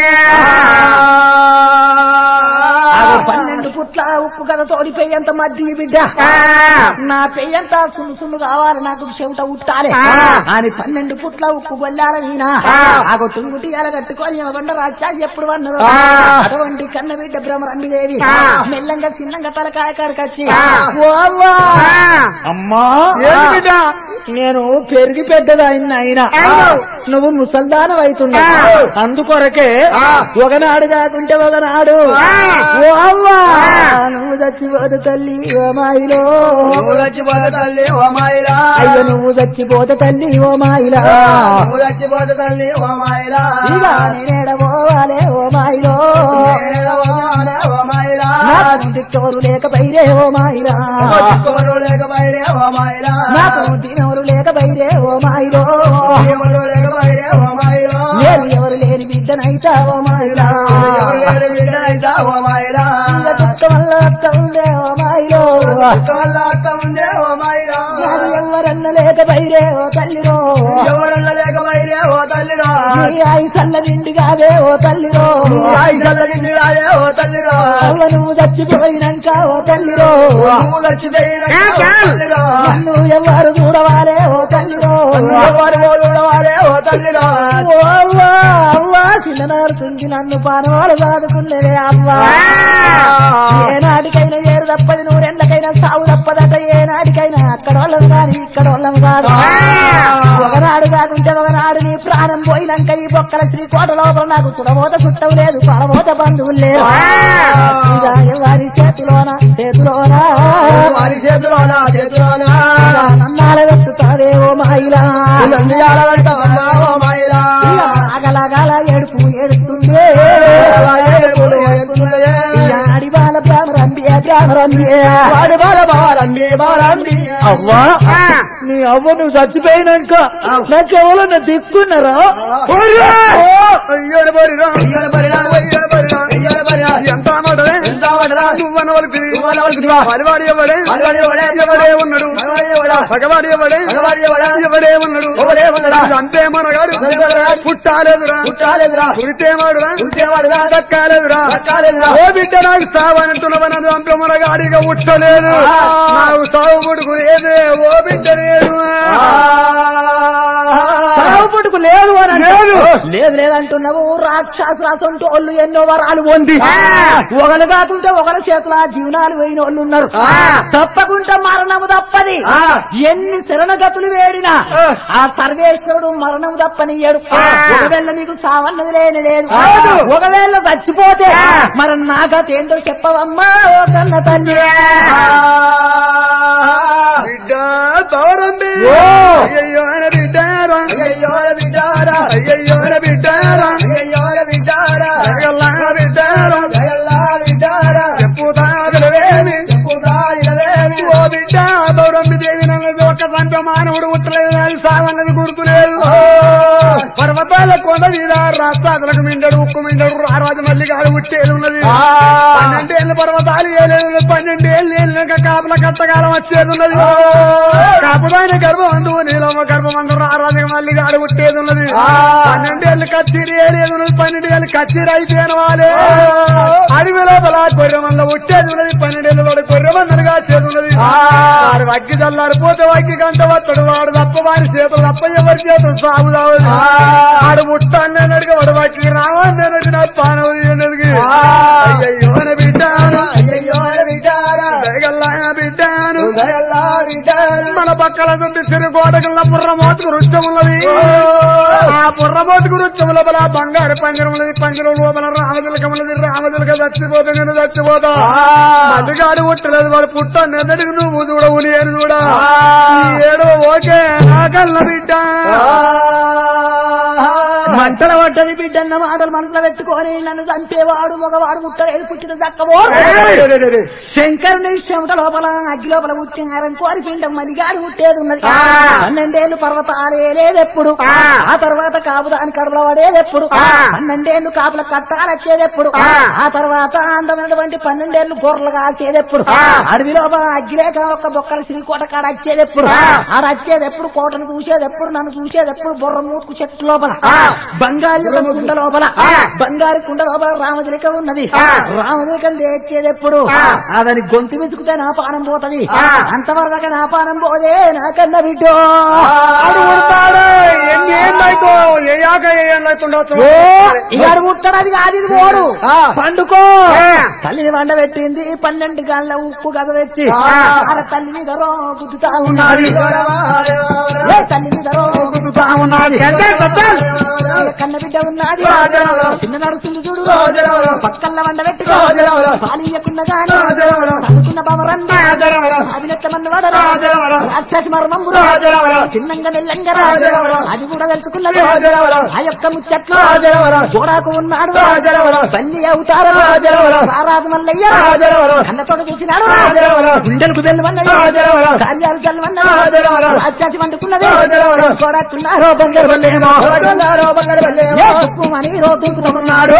ఆగో పన్నెండు పుట్ల ఉప్పు కథ తోడి పెయ్యంత మద్ది బిడ్డ నా పెయ్యంత సున్ను సున్ను కావాలి నాకు చెవిట ఉట్టాలి అని పన్నెండు పుట్ల ఉప్పు గొల్లాల వీణ ఆగో టుంగుటి అల కట్టుకొని ఇవ్వకుండా రాక్షసి ఎప్పుడు వన్నదో అటువంటి కన్న బిడ్డ భ్రమరంబిదేవి మెల్లంగా చిన్నంగా తలకాయ కాడకొచ్చి ఓ అవ్వా! అమ్మా ఏంటి బిడ్డ నేను పెరిగి పెద్దగా అయినా నువ్వు ముసల్దానం అవుతున్నా అందుకొరకే ఒకనాడు కాకుంటే ఒకనాడు ఓ అవ్వా నువ్వు చచ్చిపోదు తల్లి ఓ మాయిలో నువ్వు చచ్చిపోతే తల్లి ఓ మాయిలా అయ్యో నువ్వు చచ్చిపోతే తల్లి ఓ మాయిలా నువ్వు చచ్చిపోతే తల్లి ఓ మాయిలా ఇక నేనేడ పోవాలే ఓ మాయిలో నేనేలా ఓ మాయిలా, ఓ మాయిలా నాకు దిక్కోరు లేక బైరే ఓ మాయిలా చిక్కుమరు లేక బయరే ఓ మాయిలా నాకు దినోరు లేక బైరే ఓ మాయిలో చిక్కుమరు లేక బయరే ఓ మాయిలా నేను ఎవరు లేని బిడ్డనైతా ఓ మాయిలా ఎవరు లేని బిడ్డనైతా ఓ మాయిలా ఇక దుఃఖ వల్ల అత్త ఉందే ఓ మాయిలో ఒక్క వల్ల అత్త ఉందే ఓ మాయిలా నాకు ఎవరన్న లేక బైరే ఓ తల్లిరో ఎవరన్న లేక బయరే ఓ తల్లిరా నీ ఆయుసల్ల నిండిగాదే ఓ తల్లిరో ఆయుషల్ల నిండి రాయే ఓ తల్లిరా అవ్వ నువ్వు చచ్చిపోయినాక ఓ తల్లిరో నువ్వు చచ్చిపోయిన తల్లిరా నన్ను ఎవరు చూడవాలే ఓ తల్లిరో ఎవరు మోదుడవాలే ఓ తల్లిరా ఓ అవ్వా అవ్వా చిన్ననాడు తుంగి నన్ను పానవాడు సాదుకునేవే అవ్వా ఏనాటికైనా ఏరు తప్పది నూరెండ్లకైనా సాగు తప్పదట ఏనాటికైనా అక్కడ వాళ్ళం కాని ఇక్కడ వాళ్ళం కాదు ఒకనాడు కాకుంటే ఒకనాడు నీ ప్రాణం పోయినాక ఈ బొక్కల శ్రీకోట లోపల నాకు సుడబోత చుట్టం లేదు పడబోత బంధువులు లేరు ఇక ఎవరి చేతిలోన చేతిలోన వారి చేతిలోనా చేతిలోనా ఇక నన్నాల వెతుతావే ఓ మాయిలా నన్ను ఆడబెడతావమ్మా ఓ మాయిలా ఇక ఆగలగాల ఏడుపు ఏడుస్తుంది అలాగే ఎప్పుడు వేస్తుందే. ఇక అడివాల భ్రామరంబియే భ్రామరంబియే వాడి బాల బారండి బారండి అవ్వా నీ అవ్వ నువ్వు చచ్చిపోయినాక నాకు ఎవరన్నా దిక్కున్నారా అయ్యోని బరిరా ఇయ్యాల బరిరా, ఇయ్యాల బరిరా, ఇయ్యాల బరిరా. ఎంత మాటలే ఎంత వాడరా? నువ్వన్న వాళ్ళకి నువ్వన్న వాళ్ళకి పలివాడి ఎవడే పలివాడి ఎవడే? ఎవడే ఉన్నాడు మగవాడి ఎవడా? పగవాడి ఎవడే మగవాడి ఎవడా? ఎవడే ఉన్నాడు ఎవడే ఉన్నాడా? అంతే మనగాడు మనగాడురా? పుట్టాలేదురా పుట్టాలేదురా పుడితే మాడురా పుడితేవాడురా దక్కాలేదురా దక్కాలేదురా ఓ బిడ్డ నాకు సావనంటున్నవని అంత మనగాడిగా ఉట్టలేదు నాకు సావు కొడుకు లేదే ఓ బిడ్డ లేదు సాగు పుట్టుకు లేదు అని అంటే- లేదు. లేదు లేదంటున్నావు రాక్షసు రాసంటూ వాళ్ళు ఎన్నో వరాలు పొంది ఒకరు కాకుంటే ఒకరి చేతుల జీవనాలు పోయిన వాళ్ళు ఉన్నారు తప్పకుండా మరణము తప్పది ఎన్ని శరణగతులు వేడినా ఆ సర్వేశ్వరుడు మరణము తప్పనియ్యాడు ఒకవేళ నీకు సావన్నది లేని లేదు ఒకవేళ చచ్చిపోతే మరి నాకతేందో చెప్పవమ్మా ఓ కన్న తల్లి బిడ్డ తోరంబి అయ్యయ్యో ఆయన బిడ్డారా అయ్యయ్యో బిడ్డారా అయ్యయ్యో ఆయన బిడ్డారా అయ్యయ్యో బిడ్డారా జగల్లా బిడ్డారా జగల్లా బిడ్డారా చెప్పుతా వినవేమి చెప్పుతా ఇనవేమి ఓ బిడ్డ తోరంబి దేవి నన్నది ఒక్క సంప మానవుడు ఉట్టలేదు అది సావన్నది గుర్తులేదు పర్వతాల కొండ మీద రాష్ట్రాలకు మిండడు ఉక్కు మిండడు రారాజు మల్లి కాడు ఉట్టేది ఉన్నది పన్నెండేళ్ళు పర్వతాలు ఏలేదు పన్నెండేళ్ళు ఏళ్ళక కాపుల కట్టకాలం వచ్చేది ఉన్నది కాపుదాని గర్భం అందు నీలమ్మ గర్భం అందు రారాజు మల్లి కాడు ఉట్టేది ఉన్నది పన్నెండేళ్ళు కచ్చిరి ఏలేదు ఉన్నది పన్నెండేళ్ళు కచ్చిరి అయిపోయిన వాళ్ళే అడవి లోపల గొర్రె మంద ఉట్టేది ఉన్నది పన్నెండేళ్ళు వాడు గొర్రె మందలుగా చేతున్నది వాడు వగ్గి చల్లారిపోతే వగ్గి గంట వత్తడు వాడు తప్ప వారి చేతులు తప్ప ఎవరి చేతులు సాగు తావదు వాడు ముట్టాన్ని అన్నట్టుగా వాడు వగ్గి రావాలని అన్నట్టు నా పానవు తీయనదికి అయ్యయ్యో నా బిడ్డాను అయ్యయ్యో విడారా దయగల్లాయ బిడ్డాను దయల్లా విడారా మన పక్కల నుండి సిరుగోడగల్ల బుర్రమోతుకు రుచ్చం ఉన్నది ఆ బుర్రమోతుకు రుచ్చం లోపల బంగారు పంజరం ఉన్నది పంజరం లోపల రామతిలకం ఉన్నది రామతిలక చచ్చిపోతా నేను చచ్చిపోతా మల్లిగాడు పుట్టలేదు వాడు పుట్ట నిన్నటికి నువ్వు చూడవు నేను చూడా ఈ ఏడు ఓకే నాకల్ల బిడ్డ మంటల పడ్డది బిడ్డన్న మాటలు మనసులో పెట్టుకొని నన్ను చంపేవాడు మగవాడు ముట్టలేదు పుట్టిన దక్కబోడు శంకరుని చెమట లోపల అగ్గి లోపల పుట్టినారని కోరి పిండం మలిగాడు పుట్టేది ఉన్నది పన్నెండేళ్లు పర్వతాలే లేదెప్పుడు ఆ తర్వాత కాపుదాని కడుపులో పడేదెప్పుడు పన్నెండేళ్లు కాపుల కట్టాలు వచ్చేదెప్పుడు ఆ తర్వాత అందమైనటువంటి పన్నెండేళ్లు గొర్రెలు కాసేదెప్పుడు అడవి లోపల అగ్గి లేక ఒక బొక్కల శ్రీకోట కాడ వచ్చేదెప్పుడు ఆడ వచ్చేదెప్పుడు కోటను చూసేదెప్పుడు నన్ను చూసేదెప్పుడు బొర్ర మూతుకు చెట్టు లోపల బంగారు యొక్క కుండ లోపల బంగారు కుండ లోపల రామజిలిక ఉన్నది రామజిలికం తెచ్చేదెప్పుడు అదని గొంతు విసుకుతే నా పానం పోతది అంతవరదాకా నా పానం పోదే నాకన్న బిడ్డో ఆడు పుడతాడు ఎన్ని ఏళ్ళైతో ఏ యాక ఏ ఏళ్ళైతుండొచ్చు ఇగాడు ముట్టడది కాదు ఇది పోడు పండుకో తల్లిని వండ పెట్టింది పన్నెండు గంటల ఉప్పు గద తెచ్చి ఆడ తల్లి మీద రో గుద్దుతా ఉన్నది ఏ తల్లి మీద రో గుద్దుతా ఉన్నది కన్న బిడ్డ ఉన్నది చిన్న నడుస్తుంది చూడు పక్కల్ల వండ పెట్టుకో పాలియకున్న గాని చదువుకున్న బామరండి అవినట్ల మన్న వాడరా రాక్షసి మర్మంబు చిన్నంగా మెల్లంగా అది కూడా తెలుసుకున్నది ఆ యొక్క ముచ్చట్లు గోడాకు ఉన్నాడు బల్లి అవుతారు రారాజు మల్లయ్య కన్నతోట చూచినాడు గుండెలకు బెల్లమన్నాడు కార్యాలు చల్లమన్నాడు రాక్షసి వండుకున్నది గోడాకున్నారో బంగారు బల్లేమో ఏ ఉప్పు అని రోజుకున్నాడు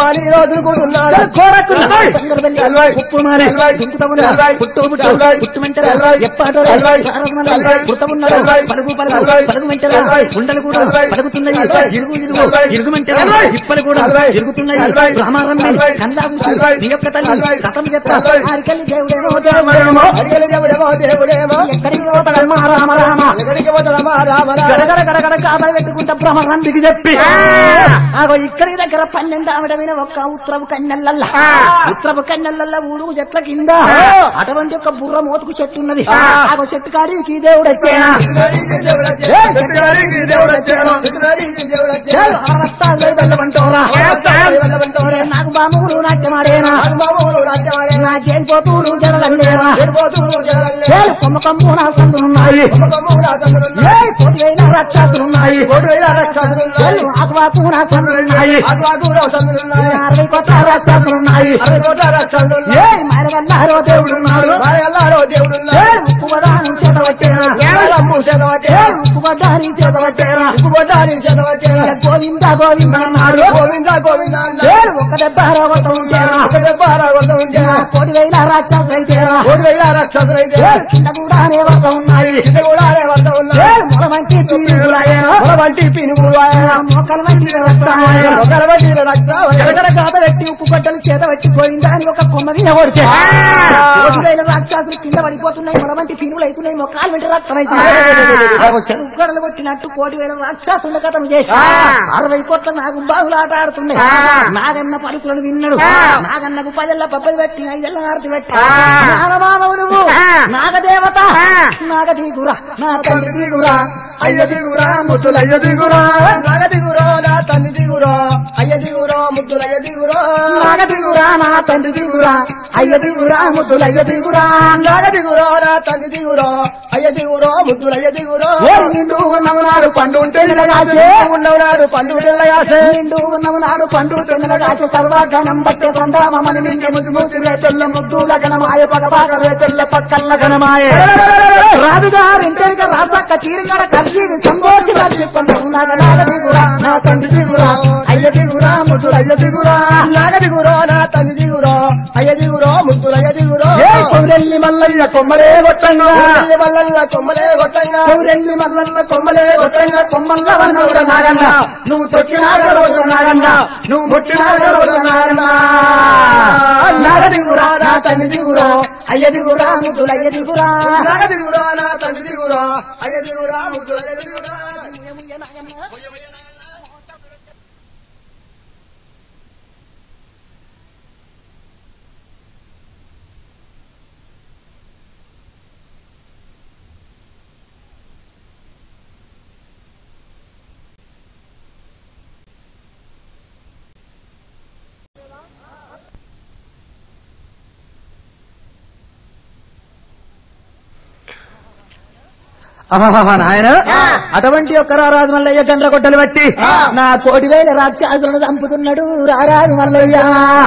బంగారు బల్లి ఉప్పు మారే దుంకుతా ఉన్నాడు పుట్టు పుట్టు పుట్టు వెంటరా ఎప్పాటో పుడత ఉన్నాడు పలుగు పలుగు పలుగు వెంటరా ఉండలు కూడా పలుకుతున్నది ఇరుగు ఇరుగు ఇరుగు వెంటరా ఇప్పలు కూడా ఇరుగుతున్నాయి రామారంభి కల్లా చూసి నీ యొక్క తల్లి కథం చెప్తా ఆరికెళ్ళి దేవుడేమో దేవుడేమో ఎక్కడికి పోతాడమ్మా రామ రామ గడగడ గడగడ కాదా పెట్టుకుంటా భ్రమరంభికి చెప్పి ఆగో ఇక్కడి దగ్గర పన్నెండు ఆవిడ మీద ఒక్క ఉత్తరపు కన్నెల్లల్లా ఉత్తరపు కన్నెల్లల్లా ఊడుగు చెట్ల కింద అటువంటి ఒక బుర్ర మోతుకు చెట్టు ఉన్నది ఆగో చెట్టు కాడికి దేవుడు వచ్చేనా వెళ్ళమంటోరా నాకు బాములు నాట్యమాడేనా నా చేరిపోతూరు జడలల్లేరా చేరు కొమ్మ కొమ్ము నా సందులున్నాయి ఏ పొడివైన రాక్షసులున్నాయి చేరు ఆకువాకు నా సందులున్నాయి అరవై కొత్త రాక్షసులున్నాయి ఏ మరవల్లారో దేవుడున్నాడు చేరు ఉప్పు వడాను చేత వచ్చేనా చేరు ఉప్పు వడ్డాని చేత వచ్చేనా గోవింద గోవింద అన్నాడు చేరు ఒక దెబ్బ అరవత ఉంటేనా కోటి వేల రాక్షసులైతేరా చేరు కింద కూడా అనేవత ఉన్నాయి చేరు మొల వంటి తీరులాయన మోకల వంటి రక్తాయన గడగడ గాథ పెట్టి ఉప్పు గడ్డలు చేత పెట్టి పోయిందా అని ఒక కొమ్మ మీద కొడితే కోటి వేల రాక్షసులు కింద పడిపోతున్నాయి మొల వంటి పీనుగులు అవుతున్నాయి మొక్కలు వెంట రక్తం అవుతున్నాయి చెరువు గడలు కొట్టినట్టు కోటి వేల రాక్షసుల కథను చేసి అరవై కోట్ల నాగు బాగులు ఆట ఆడుతున్నాయి నాగన్న పలుకులను విన్నాడు నాగన్నకు పదెల్ల పబ్బది పెట్టి ఐదెల్ల హారతి పెట్టి నాగమానవు నువ్వు నాగదేవత నాగదీగురా నా తండ్రి దిగురా అయ్య దిగురా ముద్దులయ్య దిగురా నాగదిగురా నా తండ్రి దిగురా అయ్య దిగురా ముద్దులయ్య దిగురా ఓరి నిండు ఉన్నము నాడు పండు ఉంటే నిలగాసే ఉన్నవనాడు పండు పిల్లగాసే నిండు ఉన్నము నాడు పండు ఉంటే నిలగాసే సర్వగణం బట్టే సందామని నిండి ముద్దు మూతి రేపెల్ల ముద్దుల గణమాయ పగపాక రేపెల్ల పక్కల్ల గణమాయ రాజుగారింటేక రాసక్క చీరికడ కలిసి సంతోషి చెప్పండి నాగ నాగ దిగురా నా తండ్రి దిగురా అయ్య దిగురా ముద్దులయ్య దిగురా నాగదిగురో నా తల్లి దిగురో అయ్య దిగురో ముద్దులయ్య దిగురో ఏ కొవ్రెల్లి మల్లయ్య కొమ్మలే కొట్టంగా వల్ల కొమ్మలే కొట్టంగా కొవ్రెల్లి మల్లన్న కొమ్మలే కొట్టంగా కొమ్మల్ల వన్నవుడ నాగన్న నువ్వు తొక్కినాగడ నాగన్న నువ్వు ముట్టినాగడ నాగన్న నాగ దిగురా నా తల్లి దిగురా అయ్య దిగురా ముద్దులు అయ్య దిగురా నాగ దిగురా నా తండ్రి దిగురా అయ్య దిగురా ముద్దుల అయ్య దిగురా ఆహాహా, నాయన అటువంటి యొక్క రారాజు మల్లయ్య గండ్ర కొట్టలు బట్టి నా కోటి వేల రాక్షసులను చంపుతున్నాడు రారాజు మల్లయ్య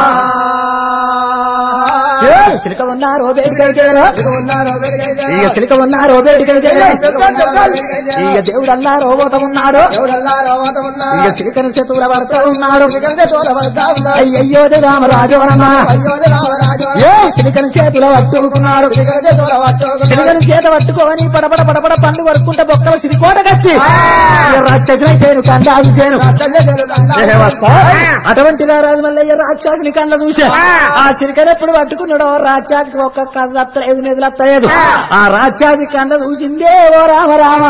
ఏ, సిలిక ఉన్నారు బేటికైతేరా ఉన్నారో వెలుగైతే ఇక సిలిక ఉన్నారు బేటికైతేరా చెప్పాలి, చెప్పాలి. ఇక దేవుడు అన్నారు పోత ఉన్నాడు ఎవరల్లా రావత ఉన్నా ఇక సిలికను శత్రువుల భర్త ఉన్నాడు ఎందుకంటే తోలబడతా ఉన్నా అయ్యయ్యో రామరాజోనమ్మా అయ్యో రామరాజు ఏ సిలికను చేతిలో పట్టుకున్నాడు ఎందుకంటే తోలబట్టు సిలికను చేత పట్టుకొని పడపడ పడపడ పండు వరుకుంటే బొక్కల సిరికోటకచ్చి రాక్షసులైతేను కందాసు చేను అటువంటి రాజు మల్లయ్య రాక్షసుని కళ్ళ చూసా ఆ చిరికను ఎప్పుడు పట్టుకున్నాడో రాక్షసికి ఒక్క కథ అత్తలేదు నిధులు అత్తలేదు ఆ రాక్షసి కళ్ళ చూసిందే ఓ రామ రామ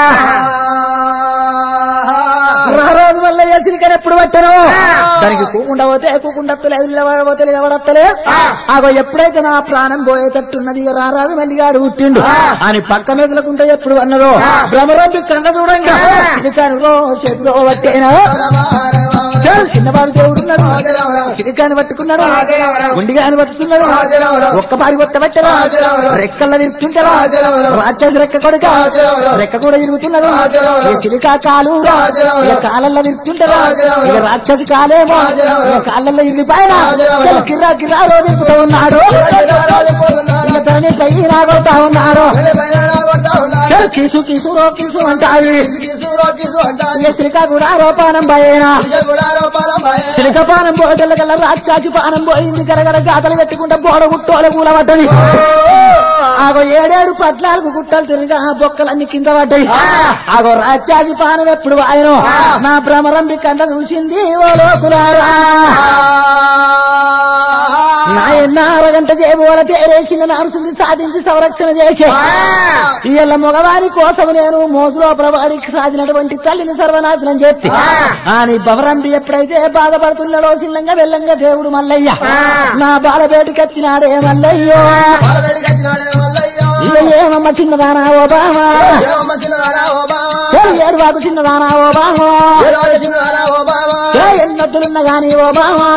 రారాజు మల్లయ్య చిరికను ఎప్పుడు పట్టను దానికి కూకుండా పోతే కూకుండా అత్తలేదు నిలబడబోతే నిలబడత్తలేదు ఆగో ఎప్పుడైతే నా ప్రాణం పోయేటట్టున్నది ఇక రారాజు మల్లిగాడు పుట్టిండు అని పక్క మెదలకుంటే ఎప్పుడు అన్నదో భ్రమరంపి కళ్ళ చూడంగా చిలికాను రో చేతిలో పట్టేనా చాలు చిన్నవాడు దేవుడున్నాడు సిరికాని పట్టుకున్నాడు గుండిగాని పట్టుకున్నాడు ఒక్క పారి కొత్త పెట్టరా రెక్కల విరుతుంటారా రాక్షసి రెక్క కొడుక రెక్క కూడా తిరుగుతున్నది ఈ సిలికా కాలు ఇక కాలల్లో విరుతుంటారా ఇక రాక్షసి కాలేమో ఇక కాళ్ళల్లో ఇరిగిపోయిన చల్ కిర్రా కిర్రా రో తిరుగుతూ ఉన్నాడు ఇక ధరణి పై రాగొడతా ఉన్నాడు చల్ కీసు కీసు రో కీసు అంటాయి ఇక సిలికా కూడా రోపానం భయేనా సిలిక పానం పోటల కల్లా రాక్షాచి పానం పోయింది గడగడ గాతలు పెట్టుకుంటే బోడ గుట్టోల కూల పడ్డది ఆగో ఏడేడు పట్లాలకు గుట్టలు తిరిగి ఆ బొక్కలన్నీ కింద పడ్డాయి ఆగో రాక్షాచి పానం ఎప్పుడు ఆయన నా భ్రమరంబి కంద చూసింది ఓ లోకులారా నాయన్న అరగంట చేయబోల తేరేసిన నరుసుని సాధించి సంరక్షణ చేసే ఇళ్ళ మగవారి కోసం నేను మోసులో ప్రభాడికి సాధినటువంటి తల్లిని సర్వనాశనం చేస్తే అని బవరంబి ఎప్పుడైతే బాధపడుతున్నాడో సిల్లంగా వెళ్ళంగా దేవుడు మల్లయ్య నా బాలబేటికెత్తినాడే మల్లయ్యో ఇక ఏమమ్మ చిన్నదానా ఓ బామా ఏడు వాకు చిన్నదానా ఓ బామా ఎన్నొద్దులున్న గాని ఓ బామా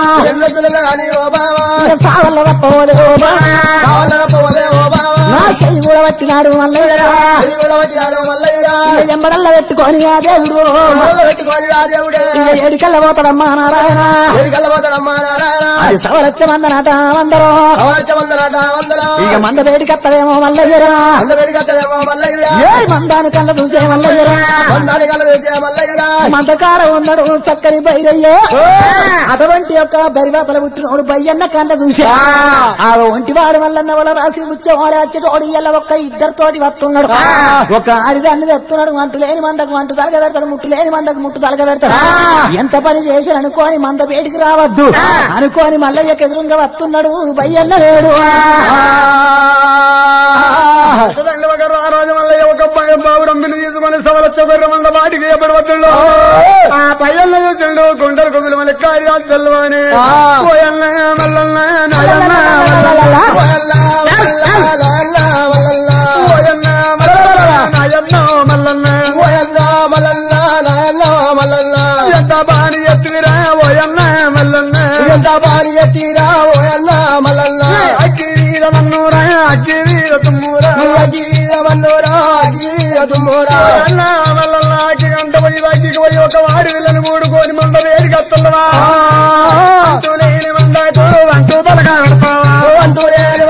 ఇక సావల్ల తప్పవోదే ఓ బామా నా చెయ్యి కూడా పట్టినాడు మల్లయ్య ఇక ఎంబడల్ల పెట్టుకొని ఆ దేవుడు ఇక ఏడికల్ల పోతాడమ్మా నారాయణ అది సవరచ్చ మందనట అందరూ ఇక మంద వేడికత్తడేమో మల్లయ్యరా ఏ మందాను కళ్ళ చూసే మల్లయ్యరా మందకార ఉన్నాడు చక్కని బైరయ్యో అటువంటి యొక్క బరివాతల పుట్టినోడు బయ్యన్న కళ్ళ చూసా ఆ ఒంటి వాడు మల్లన్న వల్ల రాసి ఉచ్చవాడు వచ్చేటోడు ఇలా ఒక్క ఇద్దరితోటి వస్తున్నాడు ఒక ఆడిదాన్ని తెస్తున్నాడు మంటు లేని మందకు మంటు తలగ పెడతాడు ముట్టు లేని మందకు ముట్టు తలగ పెడతాడు ఎంత పని చేసి అనుకోని మంద వేడికి రావద్దు అనుకోని మల్లయ్యకి ఎదురుగా వస్తున్నాడు బయ్యన్న లేడు దండ ఒక రారాజు మల్లయ్య ఒక పై- బావురంబిని తీసుకొని సవలచ్చ గొర్రె మంద వాటికి ఎప్పుడు వద్దుల్లో ఆ పయ్యన్న చూసిండు గుండెలు కొమ్మిలు మళ్ళీ కార్యాలు తెల్లవని పోయన్న మల్లన్న నాయన్న పోయన్న మల్లన్న మల్లన్న ఎంత బాని ఎత్తివిరా పోయన్న మల్లన్న అగ్గి వీర మన్నూరా అగ్గి వీర తుమ్మూరా పోయన్న మల్లన్న అగ్గి గంట పోయి అగ్గికి పోయి ఒక వాడి విల్లని మూడుకొని మంద వేడికి వస్తుండవా అంటూ లేని మందకు అంటూ తలగా పెడతావా ముట్టు లేని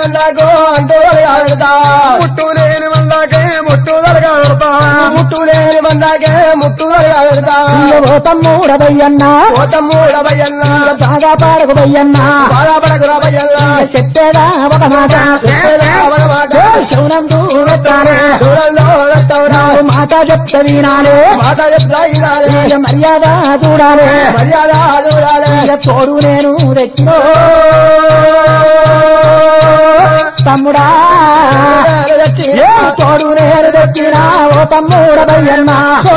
మందాకే ముట్టు తలగా పెడతావా ముట్టులేని మందాకే ముట్టుగా వెళ్తా ఓ తమ్ముడ బయ్యన్న ఓతమ్మూడబయ్యన్న బాగా పాడకు బయ్యన్న బాధపడకు రాబయ్యన్న చెప్పేదా ఒక మాట మాట శౌనందు పెట్టాలి చూడంలో వెళ్తావురా నాకు మాట చెప్తే వినాలి మాట చెప్తా ఇదాలే ఇక మర్యాద చూడాలి మర్యాద చూడాలి ఇక తోడు నేను తెచ్చినో తమ్ముడా ఏ తోడు నేను తెచ్చినా ఓ తమ్ముడ బయ్యన్నా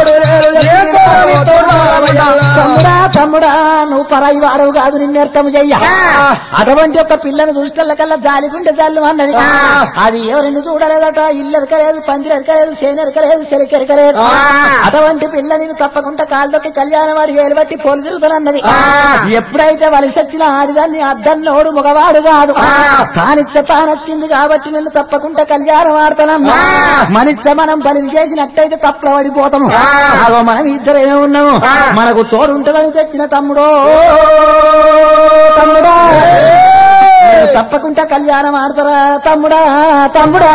తమ్ముడా తమ్ముడా నువ్వు పరాయి వాడవు కాదు నిన్ను అర్థం చెయ్య అటువంటి ఒక పిల్లను చూసిన కల్లా జాలికుంటే జాలు అన్నది అది ఎవరిని చూడలేదట ఇల్లు ఎరకలేదు పందిరి ఎరకలేదు చేను ఎరకలేదు చెలికి ఎరకలేదు అటువంటి పిల్ల నేను తప్పకుండా కాళ్ళకి కళ్యాణం వాడి ఏలు బట్టి పోలు తిరుగుతానన్నది ఎప్పుడైతే వలస వచ్చిన ఆడిదాన్ని అద్దన్నోడు మగవాడు కాదు తానిచ్చ తానొచ్చింది కాబట్టి నేను తప్పకుండా కళ్యాణం ఆడతానన్నా మనిచ్చ మనం బలి చేసినట్టయితే తప్పుల పడిపోతాము అగో మనం ఇద్దరేమే ఉన్నాము మనకు తోడు ఉంటుందని తెచ్చిన తమ్ముడో తమ్ముడా నేను తప్పకుండా కళ్యాణం ఆడతారా తమ్ముడా తమ్ముడా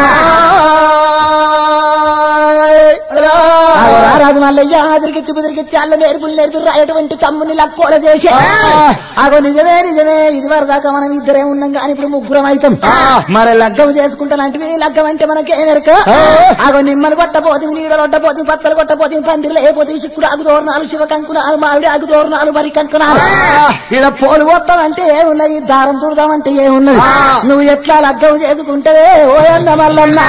ఆగో రారాజు మల్లయ్య అదిరికిచ్చి బుదిరికిచ్చి అల్ల నేర్పులు నేర్పి రాయటువంటి తమ్ముని లక్కోల చేసి ఆగో నిజమే నిజమే ఇది వరదాకా మనం ఇద్దరే ఉన్నాం కానీ ఇప్పుడు ముగ్గురం అవుతాం మరి లగ్గం చేసుకుంటానంటివి లగ్గం అంటే మనకేమెరక ఆగో నిమ్మలు కొట్టపోతుంది నీడలు కొట్టపోతుంది పత్తలు కొట్టపోతుంది పందిరిలు అయిపోతుంది చిక్కుడు ఆగు దోరణాలు శివ కంకునాలు మామిడి ఆగు దోరణాలు మరి కంకునాలు ఇలా పోలు పోతామంటే ఏమున్నది దారం చూడదామంటే ఏమున్నది నువ్వు ఎట్లా లగ్గం చేసుకుంటావే ఓయన్న మల్లన్నా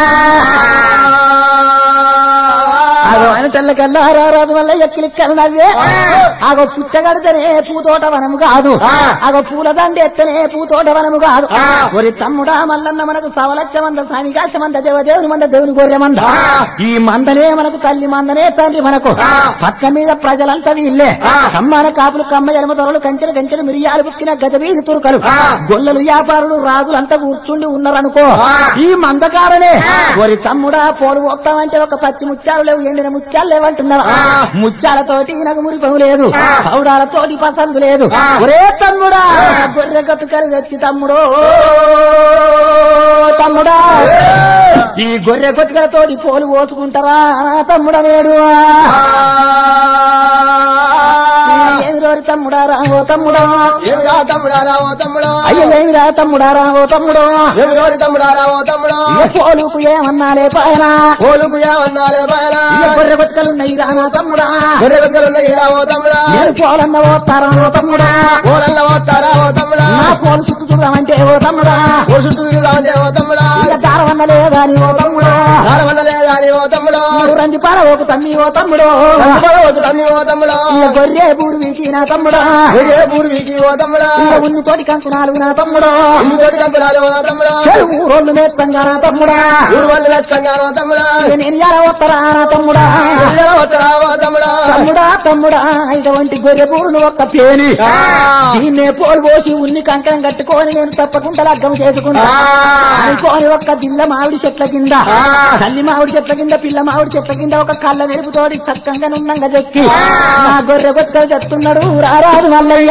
ఆగో అని తెల్లకల్లా రారాజు వల్ల ఎక్కిలిక్కలు నవ్వే ఆగో పుట్టగడితేనే పూతోట వనము కాదు ఆగో పూల దండ ఎత్తనే పూతోట వనము కాదు ఒరి తమ్ముడా మల్లన్న మనకు సవలక్ష మంద సామికాశ మంద దేవదేవుని మంద దేవుని గొర్రె మంద ఈ మందనే మనకు తల్లి మందనే తండ్రి మనకు పక్క మీద ప్రజలంతా వీళ్ళే కమ్మన కాపులు కమ్మ జలమ తొరలు కంచెలు కంచెలు మిరియాలు బుక్కిన గజబీది తురుకలు గొల్లలు వ్యాపారులు రాజులు అంతా కూర్చుండి ఉన్నారనుకో ఈ మందకారనే ఒరి తమ్ముడా పోలు పోతామంటే ఒక పచ్చి ముత్యాలు లేవు ఎండిన ముత్యాలు లేవంటున్నావా ముత్యాలతోటి నాకు మురిపము లేదు పౌడాలతోటి పసందు లేదు ఒరే తమ్ముడా గొర్రె గతుకలు తెచ్చి తమ్ముడు తమ్ముడా ఈ గొర్రె గొతుకలతోటి పోలు పోసుకుంటారా నా తమ్ముడ నేడు ఏమి రోరి తమ్ముడా రా ఓ తమ్ముడా అయ్యో ఏమి రా తమ్ముడా రా ఓ తమ్ముడు ఏ పోలుకు ఏమన్నాలే పైన ఓలుకు ఏమన్నాలే బాయలా ఏ గొర్రె గొతుకలున్నాయి రా నా తమ్ముడా గొర్రెగొద్దలున్నాయిరా ఓ తమ్ముడా నేను పోలన్న పోతారా ఓ తమ్ముడా ఓలల్ల పోతారా ఓ తమ్ముడా నా పోలు చుట్టూ చూడమంటే ఓ తమ్ముడా ఓ చుట్టూ తిరుగుదామంటే ఓ తమ్ముడా ఇక దారవన్న లేదా అని ఓ తమ్ముడు దారవల్ల లేదా అని ఓ తమ్ముడా నువ్వు రంది పాల ఒక తమ్మి ఓ తమ్ముడు అందుకోవచ్చు తమ్మి ఓ తమ్ముడా ఇక గొర్రె పూర్వీకి నా తమ్ముడా ఒరే పూర్వీకి ఓ తమ్ముడా ఇక ఉన్ని తోటి కంకునాలు నా తమ్ముడు ఇల్లు తోటి కంపెనాలు ఓ తమ్ముడా చెరువు రోడ్లు నేర్చంగా నా తమ్ముడా ఊరు వాళ్ళు వెచ్చంగా ఓ తమ్ముడా ఇక నేను ఎలా వస్తారా నా తమ్ముడా ఇల్లు వస్తారా ఓ తమ్ముడా తమ్ముడా తమ్ముడా ఇటువంటి గొర్రె పూరును ఒక్క పేని దీన్నే పోలు పోసి ఉన్ని కంకణం కట్టుకొని నేను తప్పకుండా లగ్గం చేసుకుంటా అనుకోని ఒక్క దిల్ల మామిడి చెట్ల కింద తల్లి మామిడి చెట్ల కింద పిల్ల మామిడి చెట్ల కింద ఒక కళ్ళ వెలుపుతోటి సక్కంగా నున్నంగా చెక్కి నా గొర్రె గొత్తలు తెస్తున్నాడు రారాజు మల్లయ్య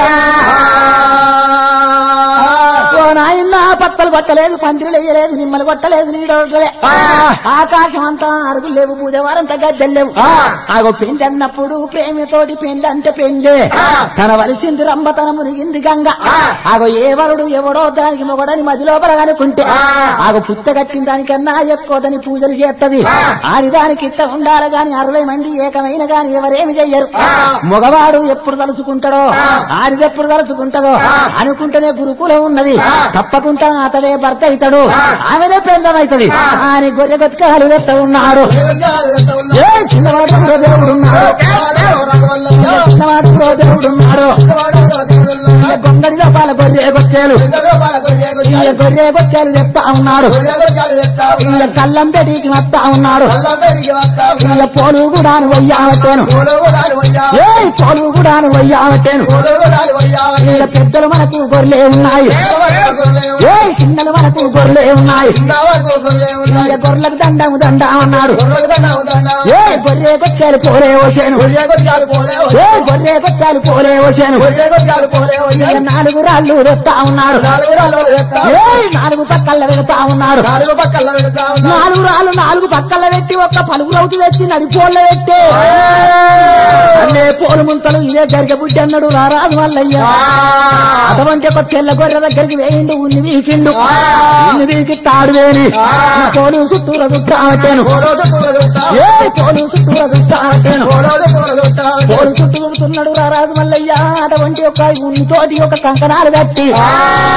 ఓ నాయన పత్తలు కొట్టలేదు పందిరులు వేయలేదు నిమ్మలు కొట్టలేదు నీడలే ఆకాశం అంతా అరుగులు లేవు బూదవారంతా గద్దెలు లేవు ఆగో పెండ్లి అన్నప్పుడు ప్రేమతోటి పెండ్లి అంటే పెండ్లే తన వలసింది రంభ తన మునిగింది గంగ ఆగో ఏ వరుడు ఎవడో దానికి మొగడని మది లోపల అనుకుంటే ఆగో పుట్ట కట్టిన దానికన్నా ఎక్కువ దాని పూజలు చేస్తది ఆడి దానికి ఇట్ట ఉండాలి గాని అరవై మంది ఏకమైన గాని ఎవరేమి చెయ్యరు మగవాడు ఎప్పుడు తలుచుకుంటాడో ఆడిది ఎప్పుడు తలుచుకుంటదో అనుకుంటేనే గురుకులం ఉన్నది తప్పకుండా అతడే భర్త అవుతాడు ఆమెనే పెంచమైతది అని గొర్రె గొత్కాలు తెస్త ఉన్నాడు ఏ చిన్నవాడు కూడా దేవుడు ఉన్నాడు ఏ చిన్నవాడు కూడా దేవుడు ఉన్నాడు ఈ గొంగడి లోపాల గొర్రె గొత్తేలు ఈ గొర్రె గొత్తేలు తెస్తా ఉన్నాడు ఈ కళ్ళం పెడికి వస్తా ఉన్నాడు ఈ పోలు కూడా వయ్యావట్టాను ఏ పోలు కూడా వయ్యావట్టాను ఈ పెద్దలు మనకు గొర్రెలే ఉన్నాయి ఏ చిన్నలు మనకు గొర్రెలే ఉన్నాయి ఈ గొర్రెలకు దండము దండ అన్నాడు ఏ గొర్రె గొత్తేలు పోలే వచ్చాను ఏ గొర్రె గొత్తాలు పోలే వచ్చాను ఇక నాలుగు రాళ్ళు తెస్తా ఉన్నాడు ఏ నాలుగు పక్కల వెళ్తా ఉన్నాడు నాలుగు రాళ్ళు నాలుగు పక్కల పెట్టి ఒక్క పలుగు రౌతు తెచ్చి నడిపోళ్ళ పెట్టి అన్నే పోలు ముంతలు ఇదే గరిగ బుడ్డి అన్నాడు రారాజు మల్లయ్య అటువంటి ఒక తెల్ల గొర్రె దగ్గరికి వేయిండు ఉన్ని వీకిండు ఉన్ని వీకి తాడు వేని పోలు చుట్టూర చుట్టావట్టాను ఏ పోలు చుట్టూర చుట్టావట్టాను పోలు చుట్టూ చుడుతున్నాడు రారాజు మల్లయ్య అటువంటి ఒక ఉన్నితోటి ఒక కంకణాలు కట్టి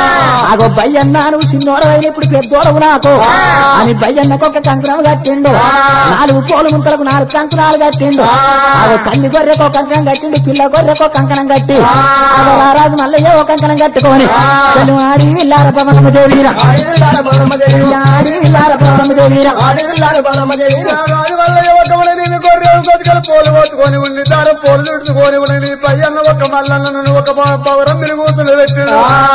ఆగో బయ్యన్న నువ్వు చిన్నోడవైన ఇప్పుడు పెద్దోడవు నాకు అని బయ్యన్నకు ఒక కంకణం కట్టిండు నాలుగు పోలు ముంతలకు నాలుగు కంకణాలు కట్టిండు ఆగో తల్లి గొర్రెకు ఒక కంకణం కట్టిండు పిల్ల గొర్రెకు ఒక కంకణం కట్టి ఆగో రారాజు మల్లయ్య ఒక కంకణం కట్టుకొని చెల్లు ఆడి విల్లార పవనమ్మ దేవీరా ఆడిల్లాల బలమదేవి ఆడి విల్లార పవనమ్మ దేవీరా ఆడిల్లాల బలమదేవి రాజు వల్ల యువకములు నేను గొర్రె కొద్దిగా పోలు పోసుకొని ఉండి దాని పోలు చుట్టుకొని ఉండి నీ పయ్యన్న ఒక మల్లన్న ఒక ప- పవరం మీరు కూతురు పెట్టిన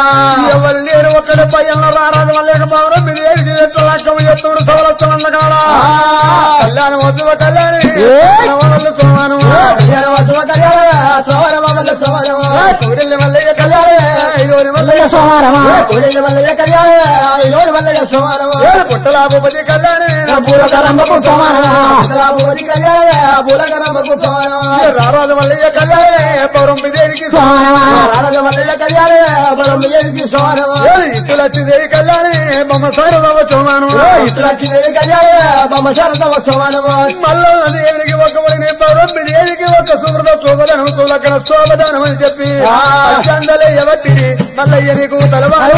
ఎవరు లేరు ఒక్కడే పయ్యన్న రారాజు వల్ల ఒక పవరం మీరు ఏడికి ఎట్ల లక్కము ఎత్తుడు సవలచ్చమన్న కాడ కళ్యాణం వద్దు కళ్యాణి వాళ్ళు సోమాను కళ్యాణ వస్తువ కళ్యాణ సోమర మల్ల సోమరమ కోడిల్లి మల్లయ్య కళ్యాణి ఐదోని మల్లయ్య సోమారమా కోడెల మల్లయ్య కళ్యాణ ఐలోని మల్లయ్య సోమరమ పుట్టలాభపతి కళ్యాణి పూలకరంబకు సోమారమా కలాబోది కళ్యాణ బులకరమ్మకు సోమరమ రారాజు మల్లయ్య కళ్యాణి పౌరం దేనికి సోమారమా రాజ మల్లయ్య కళ్యాణ బలం ఏడికి సోమరమ ఇట్లు లక్ష్మీదేవి కళ్యాణి బొమ్మ సారదవ సోమాను ఇట్లా చిన్నది కళ్యాణ బొమ్మ శారదవ సోమరమ మల్లన్న దేవునికి ఒక వడిని పౌరమ్మి దేవికి ఒక సుమృత శోభదనం సులకన శోభదనం అని చెప్పి చందలయ్య బట్టిని మల్లయ్య నీకు తలవారు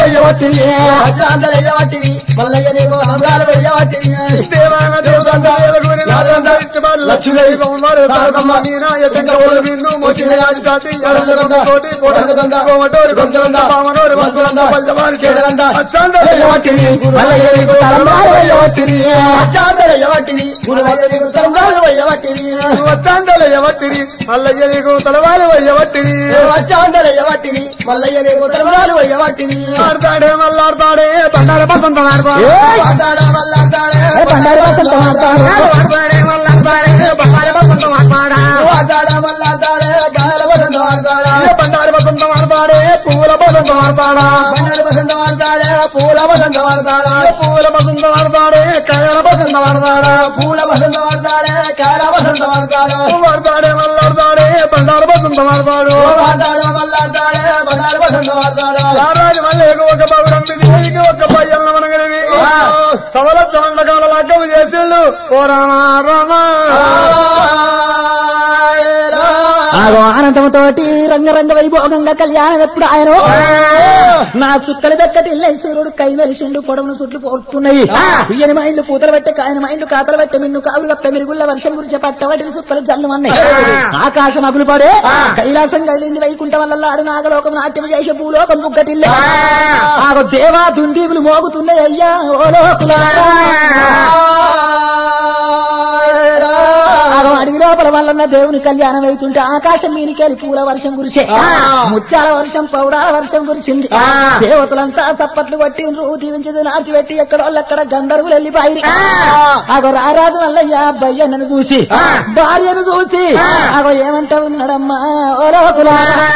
అజ్జాంతలయ్య వాటిని మల్లయ్య నీకు హంగాలు వెయ్యవాటిని దేవాన దేవతంతా దేవగుని నాదంతా ఇష్టపడి లక్ష్మీదేవి బొమ్మలు తారకమ్మ మీనా ఎత్తంగా ఒళ్ళు విందు మోసిన యాది చాటి ఎడలగొంద కోటి కోటలగొంద కోమటోరి గొంతులంద పామనోరి వంతులంద పల్లవారి చేడలంద చందలయ్య బట్టిని మల్లయ్య నీకు తలవారు వయ్యవట్టిని అజ్జాంతలయ్య వాటిని గురువయ్య నీకు తరంగాలు వెయ్యవాటిని చందలయ్య బట్టిని మల్లయ్య నీకు తలవారు వయ్య బట్టిని అజ్జాంతలయ్య వాటిని మల్లయ్య నీకు తరంగాలు వెయ్యవాటిని ఆడతాడే మల్లాడతాడే బండార బసంత ఆడతాడు ఆడాడ మల్లాడాడే బండారు వసంత మాట్లాడు ఆడతాడే మల్లాడతాడే బండార బసంత ఆడతాడా ఆడాడ మల్లాడాడే గాయల వసంత వాడతాడా బండారి బసంత ఆడతాడే పువ్వుల బసంత ఆడతాడా బండారు వసంత వాడతాడే పూల వసంత వాడతాడా పువ్వుల బసంత ఆడతాడే కాయల బసంత ఆడతాడా పూల వసంత వాడతాడే కాయల వసంత వాడతాడా వాడతాడే మల్లాడతాడే బండార బసంత ఆడతాడు ఆడాడ మల్లాడాడే బండారు వసంత వాడతాడా రారాజు మల్లేకు ఒక పౌరం విధికి ఒక పయ్యన్న మనగలివి సవల చండకాల లగ్గము చేసిండు ఓ రామా రామా ఆగో ఆనందముతోటి రంగరంగ వైభోగంగా కళ్యాణం ఎప్పుడు ఆయన నా సుక్కలు దక్కటి సూర్యుడు కై వెలిసిండు పొడవును చుట్లు పోతున్నాయి ఉయ్యని మైండ్లు పూతలు పెట్టే కాయన మైండ్లు కాతలు పెట్టే మిన్ను కావులు కప్ప మిరుగుళ్ళ వర్షం గురించి పట్టవటిని సుక్కలు జల్లు అన్నాయి ఆకాశం అగులు పడే కైలాసం కదిలింది వైకుంఠం వల్ల ఆడు నాగలోకం నాట్యం చేసే భూలోకం బుగ్గటిల్లే ఆగో దేవా దుందీపులు మోగుతున్నాయి అయ్యా ఓ లోకులారా ఆగో అడవి లోపల వల్లన్న దేవుని కళ్యాణం అవుతుంటే ఆకాశం మీనికెళ్ళి పూల వర్షం కురిసే ముత్యాల వర్షం పౌడాల వర్షం కురిసింది దేవతలంతా సప్పట్లు కొట్టిండ్రు దీవించింది నార్తి పెట్టి ఎక్కడోళ్ళక్కడ గంధర్వులు వెళ్ళిపోయి ఆగో రారాజు వల్లయ్య బయ్యన్నను చూసి భార్యను చూసి ఆగో ఏమంటా ఉన్నాడమ్మా ఓ లోకులారా.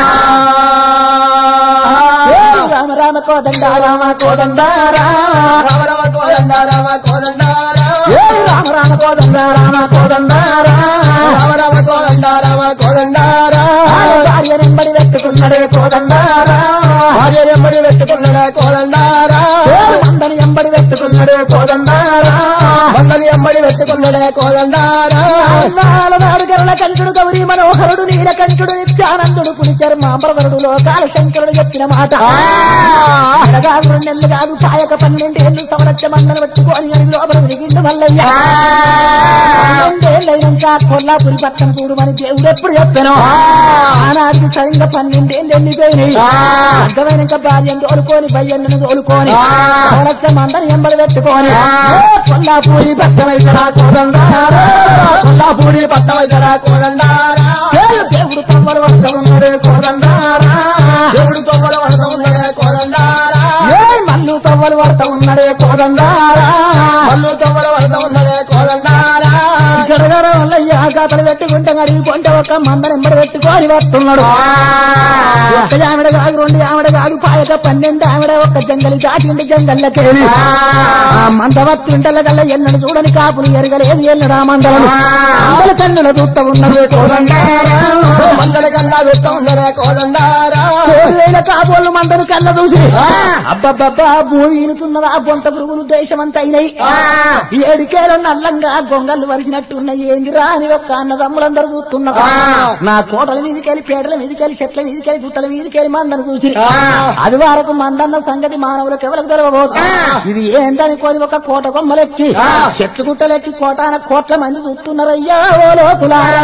ఏ రామ రామ కోదండ రామ కోదండ రామ రామ రామ కోదండ రామ కోదండ ఏ రామ రామ కోదండ రామ కోదండ రామ రామ కోదండ రామ కోదండ భార్య నెంబడి పెట్టుకున్నాడే కోదండారా భార్య ఎంబడి పెట్టుకున్నాడా కోదండారా మందని ఎంబడి పెట్టుకున్నాడే కోదండారా బందని ఎంబడి పెట్టుకున్నాడా కోదండారా అన్నాల నాడు గరల కంఠుడు గౌరీ మనోహరుడు నీలకంఠుడు నిత్యానందుడు పులిచర్ మాంబరధరుడు లోకాల శంకరుడు చెప్పిన మాట ఎడగాదు రెండు నెలలు కాదు పాయక పన్నెండు ఏళ్ళు సవరచ్చ మందను పెట్టుకొని అడిగి లోపల తిరిగిండు మల్లయ్య పన్నెండేళ్ళైనాక కొల్లాపురి పట్టణం చూడమని దేవుడు ఎప్పుడు చెప్పాను ఆనాటికి సరిగ్గా పన్నెండేళ్ళు వెళ్ళిపోయినాయి అర్థమైనాక భార్యను తోలుకొని బయ్యన్నను తోలుకొని సవరచ్చ మందని ఎంబడి పెట్టుకొని ఏ కొల్లాపూరి పట్టమైతరా కోదండారా కొల్లాపూడి పట్టమైతరా కోదండారా చేలు దేవుడు తవ్వలు వస్త ఉన్నాడే కోదండారా దేవుడు తొమ్మల వలస ఉన్నాడా కోదండారా ఏ మల్లు తవ్వలు వడత ఉన్నాడే కోదండారా మల్లు తొమ్మల వలస ఉన్నాడా కోదండారా గడగడ వల్లయ్య గాతలు పెట్టుకుంటే అడిగి కొంటే ఒక మందరం ఎంబడి పెట్టుకొని వస్తున్నాడు ఒక్క ఆవిడ కాదు రెండు ఆవిడ కాదు పాయక పన్నెండు ఆవిడ ఒక్క జంగలి దాటిండి జంగల్లకేవి ఆ మంద వత్తుంటల కల్లా ఎన్నడు చూడని కాపులు ఎరగలేదు ఎన్నడు ఆ మందలను అందల కన్నుల చూస్తా ఉన్నది కోదండారా మందల కన్నా పెట్ట ఉన్నాడా కోదండారా కోడిలైన కాపోళ్ళు మందరు కళ్ళ చూసి అబ్బబ్బబ్బా భూమి ఈనుతున్నదా బొంత పురుగులు దేశమంతా అయినాయి ఏడుకేలో నల్లంగా గొంగళ్ళు వరిసినట్టున్నాయి ఏందిరా అని ఒక్క అన్నదమ్ములందరూ చూస్తున్నారు నా కోటల మీదకెళ్ళి పేటల మీదకెళ్ళి చెట్ల మీదకెళ్ళి గుట్టల మీదకెళ్ళి మందను చూసి అది వరకు మందన్న సంగతి మానవులకు ఎవరికి తెలవబోదు ఇది ఏందనుకొని ఒక కోట కొమ్మలెక్కి చెట్లు గుట్టలెక్కి కోటాన కోట్ల మంది చూస్తున్నారయ్యా ఓ లోకులారా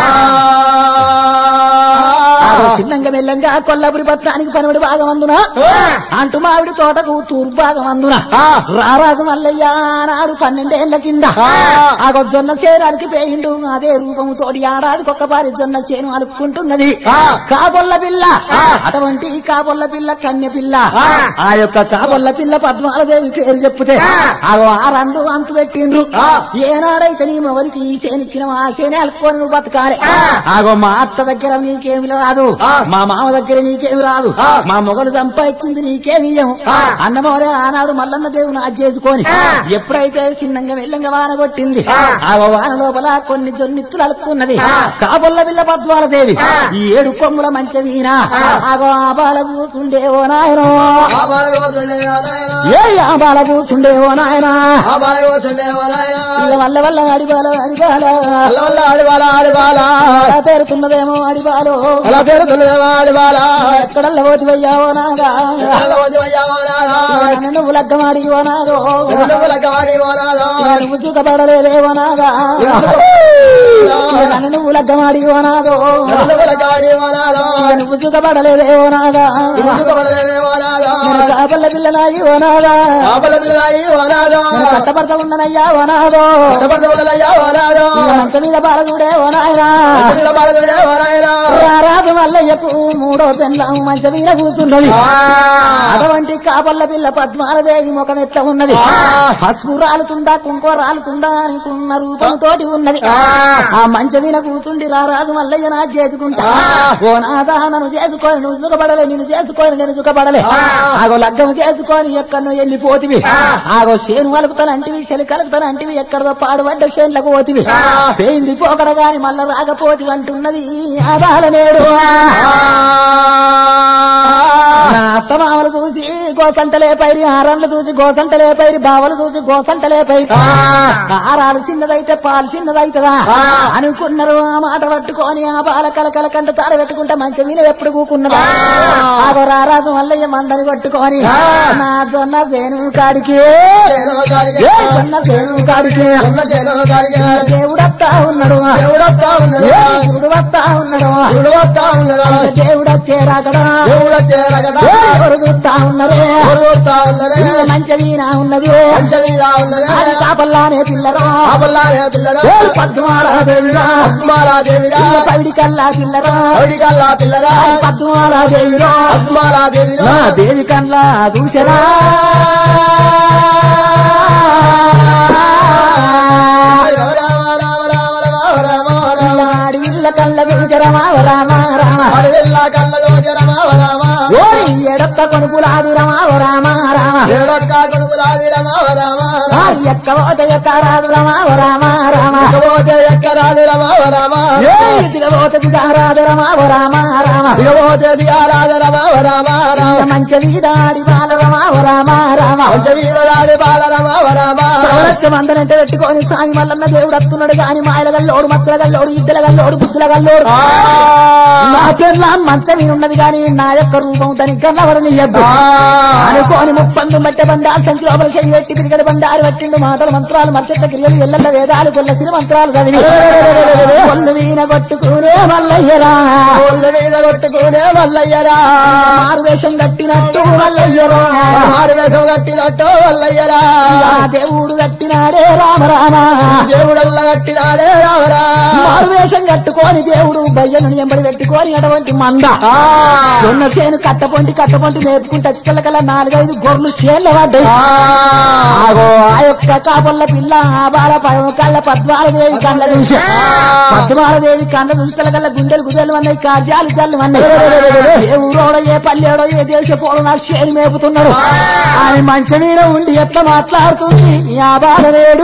ఆగో సిన్నంగా మెల్లంగా కొల్లాపురి పత్రానికి పనిమిడి భాగం అందున అంటు మావిడి తోటకు తూర్పు భాగం అందున రారాజు మల్లయ్య నాడు పన్నెండేళ్ల కింద ఆగో జొన్న చేరానికి పేయిండు అదే రూపము తోటి ఏడాదికి ఒక్కపారి జొన్న చేను అలుపుకుంటున్నది కాబొల్ల పిల్ల అటువంటి కాబొల్ల పిల్ల కన్య పిల్ల ఆ యొక్క కాబొల్ల పిల్ల పద్మాలదేవి పేరు చెప్తే ఆగో ఆ రండు అంతు పెట్టిండ్రు ఏనాడైతే నీ మొగలికి ఈ చేనిచ్చిన ఆ చేనే అలుపుకొని నువ్వు బతకాలి ఆగో మా అత్త దగ్గర నీకేమి రాదు మా మామ దగ్గర నీకేమి రాదు మా మొగలు సంపాదించింది నీకేమి ఇయ్యము అన్నమోరే ఆనాడు మల్లన్న దేవుని అది చేసుకొని ఎప్పుడైతే చిన్నంగా వెళ్ళంగా వాన కొట్టింది ఆ వాన లోపల కొన్ని జొన్నిత్తులు అలుక్కున్నది కాబొల్ల పిల్ల పద్మాల దేవి ఈ ఏడు కొమ్ముల మంచ వీణ ఆగో ఆ బాల కూసుండేవో నాయనో ఏ ఆ బాల కూసుండేవో నాయనా ఇళ్ళ వల్ల వల్ల అడిబాల అడిబాల అలా తేరుతున్నదేమో అడిబాలో ఎక్కడల్ల పోతి వయ్యావో నాగా నన్ను నువ్వు లగ్గమాడి ఓ నాదో నువ్వు సుఖపడలేదేవో నాగా నన్ను నువ్వు లగ్గమాడి ఓ నాదో నువ్వు సుఖపడలేదేవో నాగా నేను కాపల్ల పిల్లనాయి ఓ నాగా నేను కట్టబడతా ఉన్ననయ్యా ఓ నాదో ఇక మంచం మీద బాల చూడే ఓ నాయనా రారాజు మల్లయ్యకు మూడో పెండ్లం మంచం మీద కూర్చున్నది అటువంటి కాపల్ల పిల్ల పద్మాలదేవి ముఖం ఎట్లా ఉన్నది పసుపు రాలుతుందా కుంకో రాలుతుందా అనుకున్న రూపంతోటి ఉన్నది ఆ మంచం మీద కూర్చుండి రారాజు మల్లయ్య నా చేసుకుంటా ఓ నాదా నన్ను చేసుకొని నువ్వు సుఖపడలే నిన్ను చేసుకొని నేను సుఖపడలే ఆగో లగ్గం చేసుకొని ఎక్కడో వెళ్ళిపోతివి ఆగో చేను వలుకుతానంటివి చెలి కలుగుతానంటివి ఎక్కడదో పాడుపడ్డ చేనులకు పోతివి పేయింది పోకడ గాని మళ్ళా రాకపోతివి అంటున్నది ఆ బాలనేడు నా అత్త మామలు చూసి గోసంటలే పైరి ఆరాలు చూసి గోసంటలే పైరి బావలు చూసి గోసంటలే పైరి ఆరాలు చిన్నదైతే పాలు చిన్నదైతదా అనుకున్నారు ఆ మాట పట్టుకొని ఆ బాల కలకల కంట తాడ పెట్టుకుంటే మంచి మీద ఎప్పుడు కూకున్నదా ఆగో రారాజు మల్లయ్య మందని కొట్టుకొని నా జొన్న సేను కాడికి ఏ జొన్న సేను కాడికి దేవుడత్తా ఉన్నాడు ఏ గురుడు వస్తా ఉన్నాడు దేవుడు వచ్చేరాకడా ఎవరు చూస్తా ఉన్నారు పిల్ల మంచి వీణ ఉన్నది అది కాపల్లానే పిల్లరు ఏడు పద్మాల దేవిరా పిల్ల పవిడి కల్లా పిల్లరా అది పద్మాల దేవిరా నా దేవి కల్లా చూసరా అడవిల్ల కళ్ళ చూచరమా రామ రామ ఓరి ఎడత్త కొనుకులాదు రమా రామ రామ ఆరి ఎక్క పోత ఎక్క రాదు రమా రామ రామ ఏ దిగ పోత దిగారాదు రమా రామ రామ మంచ వీడాడి బాల రమా రామ రామ సవరచ్చ మందనంటే పెట్టుకొని సామి మల్లన్న దేవుడు అత్తున్నాడు గాని మాయల గల్లోడు మత్తుల గల్లోడు ఇద్దల గల్లోడు బుద్ధుల గల్లోడు నా పేర్ల మంచం మీద ఉన్నది గాని నా యొక్క రూపం దానికి కన్నవడనియద్దు అనుకోని ముప్పందు మట్టె బండాలు సంచి లోపల చెయ్యి పెట్టి పిరిగడ బండారు పట్టిండు మాటలు మంత్రాలు మర్చెట్ల క్రియలు ఎల్లెల్ల వేదాలు కొల్లసిన మంత్రాలు చదివి కొల్లు వీణ కొట్టుకునే మల్లయ్యరా కొట్టుకునే వల్లయ్యరా మారు వేషం కట్టినట్టు మల్లయ్యరా మారు వేషం కట్టినట్టు వల్లయ్యరా ఆ దేవుడు కట్టినాడే రామ రామ దేవుడల్ల కట్టినాడే రావరా మారు వేషం కట్టుకొని దేవుడు బయ్యను ఎంబడి పెట్టుకొని అటువంటి మంద జొన్న చేను కట్టపొంటి కట్టపొంటి మేపుకుంటే కల్లా నాలుగైదు గొర్రెలు చేన్ల పడ్డాయి ఆగో ఆ యొక్క కాపల్ల పిల్ల ఆ బాల ప- కళ్ళ పద్మాల దేవి కళ్ళ చూసి పద్మాల దేవి కళ్ళ చూసి కల్లా గుండెలు గుండెలు అన్నాయి కాజాలు జల్లు అన్నాయి ఏ ఊరోడో ఏ పల్లెడో ఏ దేశపోడో నా చేను మేపుతున్నాడు ఆయన మంచం మీద ఉండి ఎట్లా మాట్లాడుతుంది ఆ బాల నేడు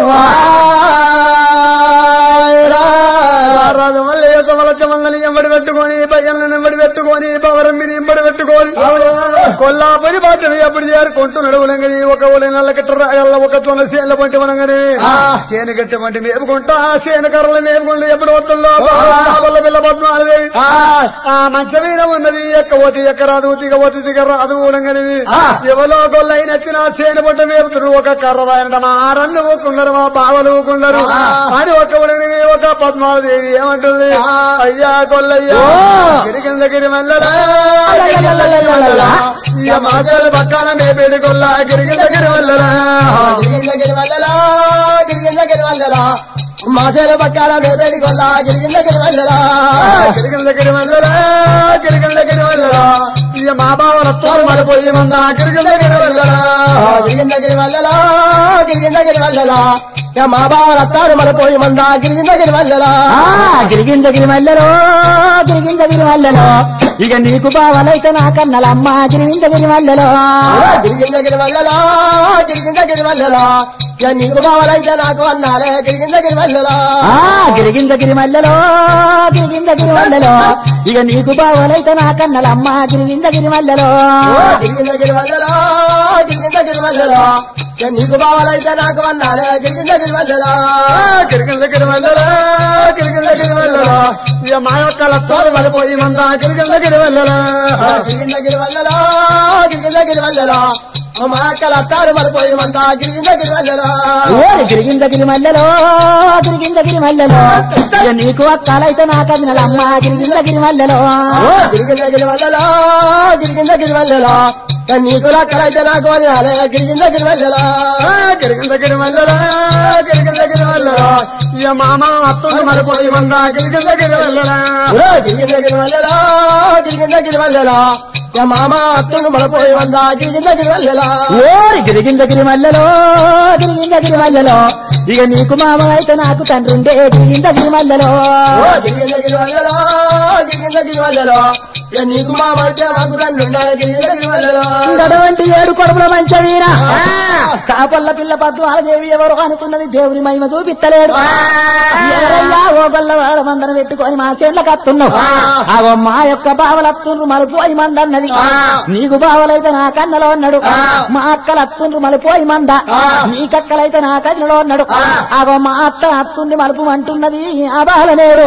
రాజు మళ్ళీ సమలచ్చ మందని ఎంబడి పెట్టుకొని పయ్యలను ఎంబడి పెట్టుకొని పవరం మీద ఎంబడి పెట్టుకొని కొల్లాపరి బాటను ఎప్పుడు చేరుకుంటున్నాడు ఉలంగని ఒక ఉలి నల్ల కట్ట రాగల్ల ఒక తొన సేన్ల పంటి ఉలంగని సేను గట్టి పంటి మేపుకుంటా సేను కర్రలు మేపుకుంటూ ఎప్పుడు వస్తుందో వల్ల పిల్ల పద్మాలదేవి ఆ మంచమీన ఉన్నది ఎక్కవతి ఎక్కరాదు దిగవతి దిగరాదు ఉలంగని ఎవరో గొల్లై నచ్చిన సేను పంట మేపుతుడు ఒక కర్ర వాయన మా ఆరన్ను ఊకున్నారు మా బావలు ఊకున్నారు అని ఒక ఉలంగని ఒక పద్మాలదేవి ఏమంటుంది అయ్యా గొల్లయ్యా గిరికింద గిరి మల్లరా ఇక మాసాల పక్కన మే పెడుకొల్లా గిరికింద గిరి మల్లరా గిరిగిందగిరి వల్లలా గిరిగిందగిరి వల్లలా మాసేల పక్కల మేపేడి కొల్లా గిరిగిందగిరి వల్లలా గిరికింద గిరి మల్లరా గిరికింద గిరి మల్లరా ఇక మా బావలతో మరిపోయి మంద గిరికింద గిరి మల్లరా గిరిగిందగిరి వల్లలా గిరిగిందగిరి వల్లలా ఇక మా బావ రత్తారు మన పోయి మందా గిరిగిందగిరి వల్లలా గిరిగింజగిరి మల్లెలో గిరిగింజగిరి మల్లెలో ఇక నీకు బావలైతే నా కన్నలమ్మ గిరిగింజగిరి మల్లెలో గిరిగిందగిరి వల్లలా గిరిగిందగిరి వల్లలా ఇక నీకు కావాలైతే నాకు అన్నాలే గిరిగిందగిరి వల్లలా ఆ గిరిగింజగిరి మల్లెలో గిరిగింజగిరి మల్లెలో ఇక నీకు బావలైతే నా కన్నలమ్మ గిరిగింజగిరి మల్లెలో గిరిగిందగిరి వల్లలా గిరిగిందగిరి వల్లలా ఇక నీకు కావాలైతే నాకు అన్నాలే గిరిగిందగిరి వల్లలా గిరికింద గిరి మల్లరా గిరికింద గిరి మల్లరా ఇక మా యొక్క లత్తాలు మరిపోయి మంద గిరికింద గిరి మల్లరా గిరిగిందగిరి వల్లలా గిరిగిందగిరి వల్లలా మా అక్కల అత్తారు మరిపోయి మందా గిరిగిందగిరి వల్లలా ఓరి గిరిగింజగిరి మల్లెలో గిరిగింజగిరి మల్లెలో ఇక నీకు అక్కలైతే నా కన్నలమ్మ గిరిగింజగిరి మల్లెలో గిరిగిందగిరి వల్లలా గిరిగిందగిరి వల్లలా ఇక నీకు అక్కలైతే నాకు అన్నాలే గిరిగిందగిరి వల్లలా గిరికింద గిరి మల్లరా గిరికింద గిరి మల్లరా ఇక మామ అత్తుండు మరిపోయి మంద గిరికింద గిరి మల్లరా గిరిగిందగిరి వల్లలా గిరిగిందగిరి వల్లలా ఇక మామ అత్తుండు మరపోయి మందా గిరిగిందగిరి వల్లలా ఓరి గిరిగింజగిరి మల్లెలో గిరిగింజగిరి మల్లెలో ఇక నీకు మామ అయితే నాకు తండ్రి ఉండే గిరిగింజగిరి మల్లెలో గిరిగిందగిరి వల్లలా గిరిగిందగిరి వల్లలా ఇక నీకు మా మధ్య మాకు తండ్రి ఉండాలి గిరిగిందగిరి వల్లలా గడవంటి ఏడు కొడుకుల మంచవీర కాపల్ల పిల్ల పద్మాల దేవి ఎవరు అనుకున్నది దేవుని మహిమ చూపిత్తలేడు ఎవరయ్యా ఓ గొల్ల వాడ మందను పెట్టుకొని మా చేన్ల కత్తున్నావు ఆగో మా యొక్క బావలత్తుండ్రు మలిపోయి మందన్నది నీకు బావలైతే నా కన్నలో అన్నాడు మా అక్కలు అత్తుండ్రు మలిపోయి మంద నీకక్కలైతే నా కన్నలో అన్నాడు ఆగో మా అత్త అత్తుంది మలుపు అంటున్నది ఆ బాలనేడు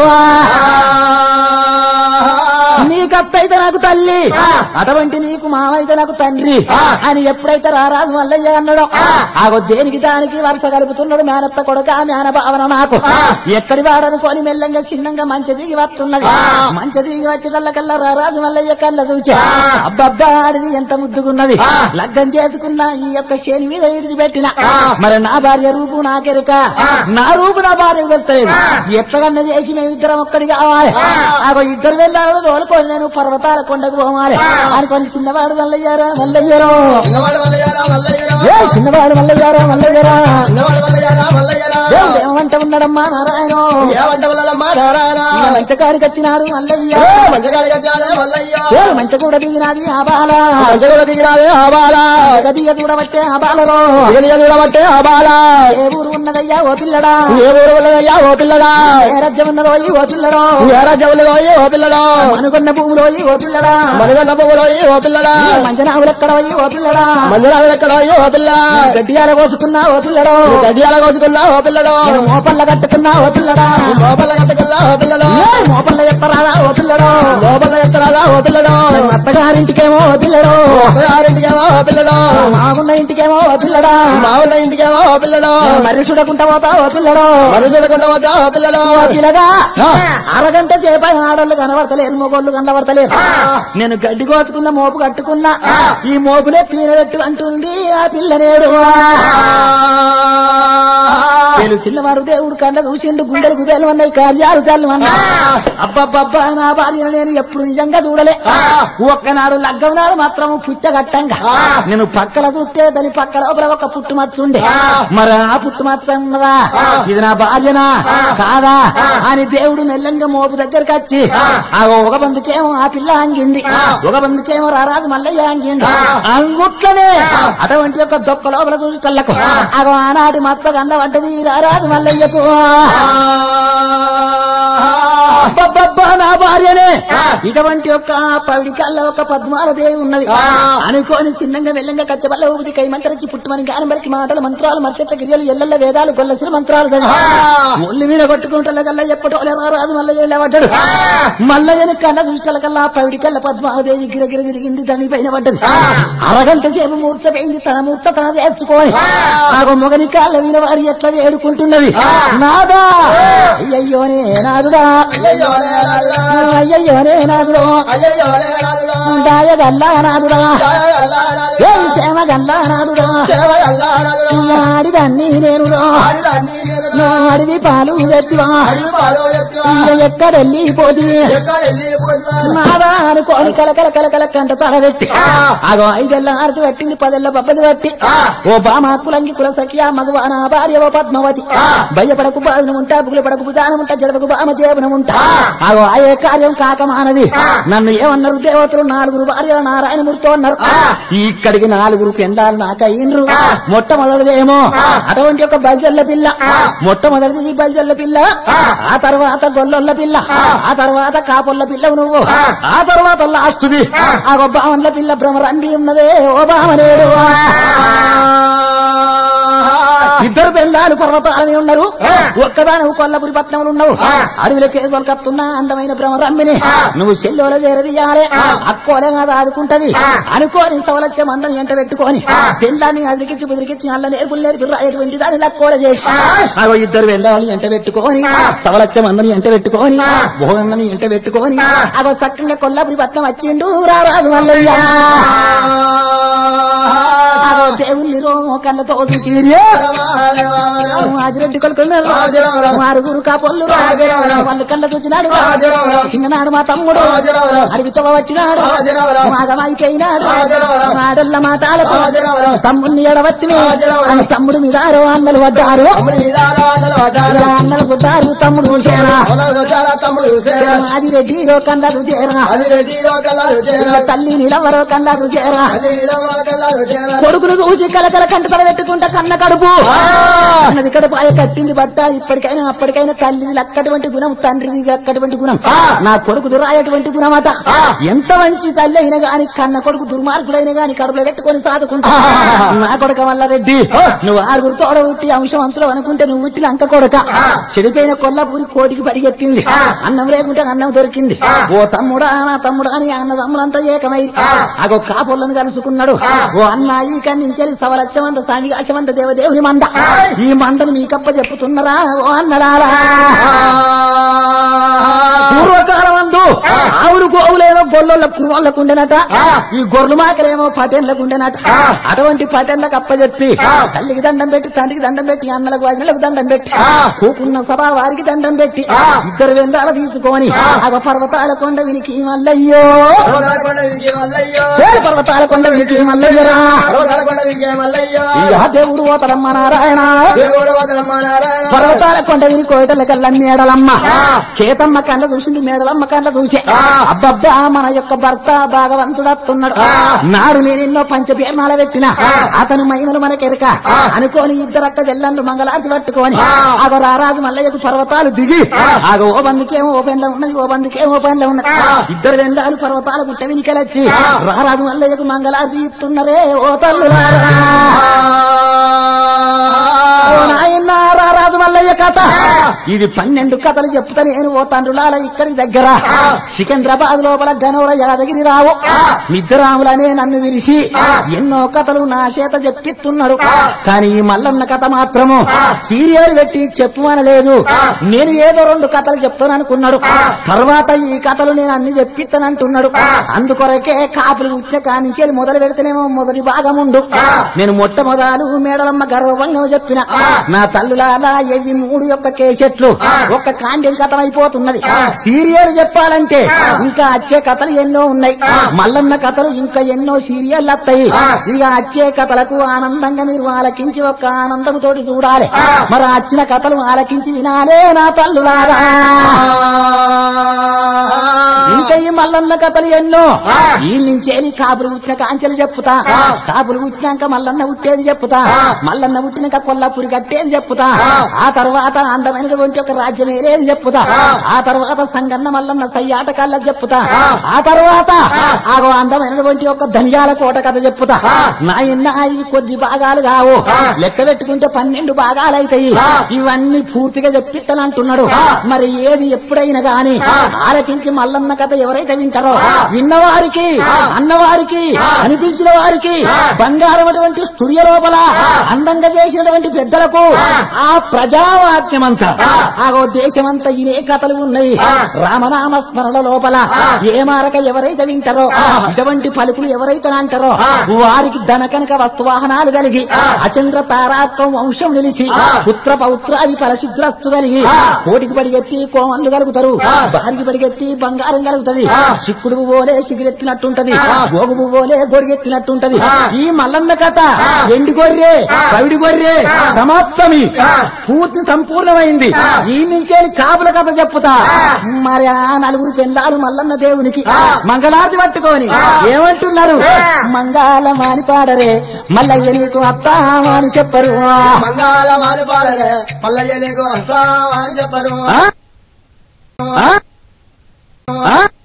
నీకత్తైతే నాకు తల్లి అటువంటి నీకు మామైతే నాకు తండ్రి అని ఎప్పుడైతే రారాజు మల్లయ్య అన్నాడో ఆగో దేనికి దానికి వరుస కలుపుతున్నాడు మేనత్త కొడుక మేన భావన నాకు ఎక్కడి వాడనుకొని మెల్లంగా చిన్నంగా మంచి దిగి వస్తున్నది మంచి దిగి వచ్చేటల్లకల్లా రారాజు మల్లయ్య కళ్ళ చూచా అబ్బబ్బా ఆడిది ఎంత ముద్దుగున్నది లగ్గం చేసుకున్న ఈ యొక్క శని మీద ఇడిచిపెట్టిన మరి నా భార్య రూపు నాకెరుక నా రూపు నా భార్య తెలుస్తలేదు ఎట్లగన్నా చేసి మేమిద్దరం ఒక్కడి కావాలి ఆగో ఇద్దరు వెళ్ళాలి తోలుకొని నేను పర్వతాల కొండకు పోవాలి అనుకొని చిన్నవాడు మల్లయ్యారా మల్లయ్యారో చిన్నవాడు మల్లయ్యారా మల్లయ్యారా ఏ చిన్నవాడు మల్లయ్యారా మల్లయ్యారా చిన్నవాడు మల్లయ్యారా మల్లయ్యారా ఏమంట ఉన్నాడమ్మా నారాయణ ఏమంట వల్లమ్మా నారాయణ మంచకాడికి వచ్చినాడు మల్లయ్య మంచగాడి గచ్చాడే మల్లయ్య ఏ మంచ కూడా దిగినాది ఆ బాల మంచగూడ దిగిరాదే ఆ బాల దిగ దిగ చూడబట్టే ఆ బాలలో దిగనియ చూడబట్టే ఆ బాల ఏ ఊరు ఉన్నదయ్యా ఓ పిల్లడా ఏ ఊరు ఉన్నదయ్యా ఓ పిల్లడా ఏ రాజ్యం ఉన్నదో ఈ ఓ పిల్లడో ఏ రాజ్యములో ఓ పిల్లడా అనుకున్న భూమిలో ఈ ఓ పిల్లడా మనగన్న పువ్వులో ఓ పిల్లడా మంచనావులెక్కడ ఓ పిల్లడా మంజరాలు ఎక్కడ ఓ పిల్ల గడ్డియాల కోసుకున్నా ఓ పిల్లడో గడియాల కోసుకున్నా ఓ పిల్లడు నేను మోపల్ల కట్టుకున్నా ఓ పిల్లడా లోపల కట్టుకున్నా ఓ పిల్లడు ఏ మోపల్ల ఎత్తరాదా ఓ పిల్లడో లోపల ఎత్తరాదా ఓ పిల్లడు అత్తగారింటికేమో ఓ పిల్లడో ఆరింటికేమో ఓ పిల్లడు మాగున్న ఇంటికేమో ఓ పిల్లడా మావున్న ఇంటికేమో ఓ పిల్లడు మరి చూడకుండా పోతా ఓ పిల్లడో మను చూడకుండా వద్దా ఓ పిల్లడు ఓ పిల్లగా అరగంట సేపు ఆడోళ్ళు కనబడతలేరు మొగోళ్ళు కనబడతలేరు నేను గడ్డి కోసుకున్న మోపు కట్టుకున్నా ఈ మోపునే తినబెట్టు అంటుంది ఆ పిల్లనేడు నేను చిన్నవాడు దేవుడు కళ్ళ చూసిండు గుండెలు గుబేలు అన్నాయి కార్యాలు చాలు అన్నా అబ్బబ్బబ్బా నా భార్యను నేను ఎప్పుడు నిజంగా చూడలే ఒక్కనాడు లగ్గం నాడు మాత్రం పుట్టగట్టంగా నేను పక్కల చూస్తే దాని పక్క లోపల ఒక పుట్టు మచ్చుండే మరి ఆ పుట్టు మచ్చ ఉన్నదా ఇది నా భార్యనా కాదా అని దేవుడు మెల్లంగా మోపు దగ్గరికి వచ్చి ఆ ఒక బందుకేమో ఆ పిల్ల అంగింది ఒక బందుకేమో రారాజు మల్లయ్య అంగిండు అంగుట్లనే అటువంటి యొక్క దొక్క లోపల చూసి కళ్ళకు అగో ఆనాటి మచ్చ కళ్ళ పడ్డది రారాజు మల్లయ్యకు అబ్బబ్బబ్బా నా భార్యనే ఇటువంటి యొక్క పవిడి కళ్ళ ఒక పద్మాల దేవి ఉన్నది అనుకోని చిన్నంగా వెళ్ళంగా కచ్చబల్ల ఊది కై మంత్రించి పుట్టుమని గానం బలికి మాటలు మంత్రాలు మర్చెట్ల గిరియలు ఎల్లల్ల వేదాలు గొల్లసిన మంత్రాలు చదివి ఒళ్ళు మీద కొట్టుకుంటల కల్లా ఎప్పటో రాజు మల్లయ్య లేవడ్డాడు మల్లయ్యని కళ్ళ చూసిన కల్లా పవిడి కళ్ళ పద్మాదేవి గిరగిర తిరిగింది దాని పైన పడ్డది అరగంట సేపు మూర్చపోయింది తన మూర్చ తన తెచ్చుకోని నాకు మొగని కాళ్ళ మీద వారి ఎట్లా వేడుకుంటున్నది నాదా అయ్యయ్యోనే నాదుడా అయ్యయ్యోనే నాదుడు దాయగల్లా నాదుడా ఏ సేమ గల్లా నాదుడా ఆడిదాన్ని నేను అడివి పాలు ఎత్తివా ఎక్కడెళ్ళి పోతి నాదా అనుకోని కలకల కలకల కంట తడబెట్టి అగో ఐదెళ్ళ ఆరతి పట్టింది పదెళ్ళ పబ్బది పట్టి ఓ బామ కులంగి కుల సఖియా మగవా నా భార్య ఓ పద్మవతి భయపడకు బాధనం ఉంటా బుగులు పడకు భుజానం ఉంటా జడవకు బామ జీవనం ఉంటా అగో అయ్యే కార్యం కాకమానది నన్ను ఏమన్నారు దేవతలు నాలుగురు భార్యల నారాయణమూర్తి అన్నారు ఇక్కడికి నాలుగురు పెండాలు నాకయ్యిండ్రు మొట్టమొదటిదేమో అటువంటి ఒక బల్జల్ల పిల్ల మొట్టమొదటిది ఈ బల్జల్ల పిల్ల ఆ తర్వాత గొల్లొల్ల పిల్ల ఆ తర్వాత కాపొల్ల పిల్లవు నువ్వు ఆ తర్వాత లాస్ట్ది ఆ బావన్ల పిల్ల భ్రమరండి ఉన్నదే ఓ బావనేడు ఇద్దరు పెళ్ళాలు పర్వతాలని ఉన్నారు ఒక్కదాని కొల్లపురి పట్నంలో ఉన్నావు అడవిలోకి దొరకత్తున్నా అందమైన భ్రమరమ్మిని నువ్వు చెల్లెల చేరదీయాలే అక్కోలే కాదు ఆదుకుంటది అనుకోని సవలత్యం అందరిని ఎంట పెట్టుకొని పెళ్ళాన్ని అదిరికిచ్చి బుదిరికిచ్చి అల్ల నేర్పులు నేర్పి రాయటువంటి దాన్ని లక్కోల చేసి అగో ఇద్దరు వెళ్ళాలి ఎంట పెట్టుకొని సవలత్యం అందరిని ఎంట పెట్టుకొని భోగన్నని ఎంట పెట్టుకొని అగో సక్కంగా కొల్లాపురి పట్నం వచ్చిండు రారాజు మల్లయ్య అగో దేవుల్ని రో కళ్ళతో చూచిరి ఆదిరెడ్డి కొడుకున్నారు ఆరుగురు కాపోళ్ళు వాళ్ళు కళ్ళ చూచినాడు చిన్ననాడు మా తమ్ముడు అడవితో పట్టినాడు మాగమైపోయినాడు ఆడల్ల మాటాలకు తమ్ముడిని ఎడవత్తి తమ్ముడు మీద ఆరో అన్నలు పడ్డారు ఇలా అన్నలు పుట్టారు తమ్ముడు చూసేరా తమ్ముడు ఆది రెడ్డి రో కళ్ళ చూసేరా అది రెడ్డిలో కల్లాలు చేరా తల్లి నిలవరో కళ్ళ చూసేరా అది నిలవల కల్లాలు చేరా కొడుకును చూసి కలకల కంట తల పెట్టుకుంటా కన్న కడుపు అన్నది కడుపు ఆయన కట్టింది బట్ట ఇప్పటికైనా అప్పటికైనా తల్లిది అక్కటువంటి గుణం తండ్రిది అక్కటువంటి గుణం నా కొడుకు దురాయటువంటి గుణం అట ఎంత మంచి తల్లి అయినా గాని కన్న కొడుకు దుర్మార్గుడైనా గాని కడుపులో పెట్టుకొని సాదుకుంటా నా కొడుక వల్ల రెడ్డి నువ్వు ఆరుగురు తోడ ఉట్టి అంశవంతులు అనుకుంటే నువ్వు ఉట్టిన అంక కొడక చెడిపోయిన కొల్లాపూరి కోటికి పడిగెత్తింది అన్నం లేకుంటే అన్నం దొరికింది ఓ తమ్ముడా నా తమ్ముడా అని అన్నదమ్ములంతా ఏకమై అగో కాపులను కలుసుకున్నాడు ఓ అన్న ఈ కన్నించలి సవలచ్చమంత సానిగాచమంత దేవదేవుని మంద ఈ మందను మీకప్ప చెప్పుతున్నారా ఓ అన్నలారా పూర్వకాలం అందు ఆవులు గోవులేమో గొల్లొల్ల కుర్రోళ్ళకు ఉండేనట ఈ గొర్రెలు మాకలేమో పటేన్లకు ఉండేనట అటువంటి పటేన్లకు అప్పచెప్పి తల్లికి దండం పెట్టి తండ్రికి దండం పెట్టి అన్నలకు వదినలకు దండం పెట్టి కూకున్న సభ వారికి దండం పెట్టి ఇద్దరు వెళ్ళాల తీసుకొని అగ పర్వతాల కొండ వినికి మల్లయ్యో రోగాలకొండ విజయ మల్లయ్యో చేరు పర్వతాల కొండ వినికి మల్లయ్యరా రోగాలకొండ విజయ మల్లయ్యో ఇక దేవుడు ఓతలమ్మ నారాయణ దేవుడు వదలమ్మ నారాయణ పర్వతాల కొండ విని కోయటల కల్లా మేడలమ్మ కేతమ్మ కండ్ల చూసింది మేడలమ్మ కండ్ల చూసే అబ్బబ్బా మన యొక్క భర్త భాగవంతుడత్తున్నాడు నాడు నేనెన్నో పంచపీర్ణాల పెట్టిన అతను మహిమలు మనకెరక అనుకోని ఇద్దరక్క జల్లంలు మంగళారతి పట్టుకొని ఆగో రారాజు మల్లయ్యకు పర్వతాలు దిగి ఆగో ఓ బందుకేమో ఓ పెన్లో ఉన్నది ఓ బందుకేమో ఓ పెన్లో ఉన్నది ఇద్దరు వెండాలు పర్వతాల గుట్ట వినికెలచ్చి రారాజు మల్లయ్యకు మంగళారతి ఇస్తున్నారే ఓ తల్లులారా ఓ నాయనా రారాజు మల్లయ్య కథ ఇది పన్నెండు కథలు చెప్తా నేను ఓ తండ్రులాల ఇక్కడి దగ్గర సికింద్రాబాద్ లోపల గనోర యాదగిరి రావు నిద్రాములనే నన్ను విరిసి ఎన్నో కథలు నా చేత చెప్పిస్తున్నాడు కానీ ఈ మల్లన్న కథ మాత్రము సీరియల్ పెట్టి చెప్పుమనలేదు నేను ఏదో రెండు కథలు చెప్తాను అనుకున్నాడు తర్వాత ఈ కథలు నేను అన్ని చెప్పిస్తానంటున్నాడు అందుకొరకే కాపులు ఉచ్చ కానించి మొదలు పెడితేనేమో మొదటి భాగం ఉండు నేను మొట్టమొదలు మేడలమ్మ గర్వంగా చెప్పిన నా తల్లులాల ఎవి మూడు యొక్క కేసెట్లు ఒక్క కాండ్యం కథం అయిపోతున్నది సీరియల్ చెప్పాలంటే ఇంకా వచ్చే కథలు ఎన్నో ఉన్నాయి మల్లన్న కథలు ఇంకా ఎన్నో సీరియల్ వస్తాయి ఇక వచ్చే కథలకు ఆనందంగా మీరు ఆలకించి ఒక్క ఆనందంతోటి చూడాలి మరి వచ్చిన కథలు ఆలకించి వినాలే నా తల్లులారా ఇంకా ఈ మల్లన్న కథలు ఎన్నో ఈ నుంచేలి కాపులు పుట్టిన కాంచెలు చెప్పుతా కాపులు పుట్టినాక మల్లన్న పుట్టేది చెప్పుతా మల్లన్న పుట్టినాక కొల్లాపురి కట్టేది చెప్పుతా ఆ తర్వాత అందమైన అనేటువంటి ఒక రాజ్యమే లేదు చెప్పుతా ఆ తర్వాత సంగన్న మల్లన్న సయ్యాట కళ్ళ చెప్పుతా ఆ తర్వాత ఆగో అందమైనటువంటి ఒక ధనియాల కోట కథ చెప్పుతా నాయన్న ఇవి కొద్ది భాగాలు కావు లెక్క పెట్టుకుంటే పన్నెండు భాగాలు అవుతాయి ఇవన్నీ పూర్తిగా చెప్పిట్టనంటున్నాడు మరి ఏది ఎప్పుడైనా గాని ఆలకించి మల్లన్న కథ ఎవరైతే వింటారో విన్నవారికి అన్నవారికి అనిపించిన వారికి బంగారం అటువంటి స్టూడియో లోపల అందంగా చేసినటువంటి పెద్దలకు ఆ ప్రజావాక్యమంతా ఆగో దేశమంతా ఇనే కథలు ఉన్నాయి రామనామ స్మరణ లోపల ఏ మారక ఎవరైతే వింటారో ఇటువంటి పలుకులు ఎవరైతే అంటారో వారికి ధనకనక వస్తువాహనాలు కలిగి అచంద్ర తారాత్వం వంశం నిలిచి పుత్ర పౌత్ర అవి పరశుద్రస్తు కలిగి కోటికి పడిగెత్తి కోమన్లు కలుగుతారు భార్యకి పడిగెత్తి బంగారం కలుగుతది సిక్కుడు పోలే సిగిరెత్తినట్టుంటది గోగుబు పోలే గొడిగెత్తినట్టుంటది ఈ మల్లన్న కథ ఎండి గొర్రె పవిడి గొర్రె సమాప్తమి పూర్తి సంపూర్ణమైంది ఈ నుంచే కాపుల కథ చెప్పుతా మరి ఆ నలుగురు పెళ్ళాలు మల్లన్న దేవునికి మంగళారతి పట్టుకొని ఏమంటున్నారు మంగళమాని పాడరే మల్లయ్య నీకు అత్తామని చెప్పరు మంగాళ మాని పాడలే పల్లయ్య నీకు వస్తావా అని చెప్పరు ఆ? ఆ? ఆ?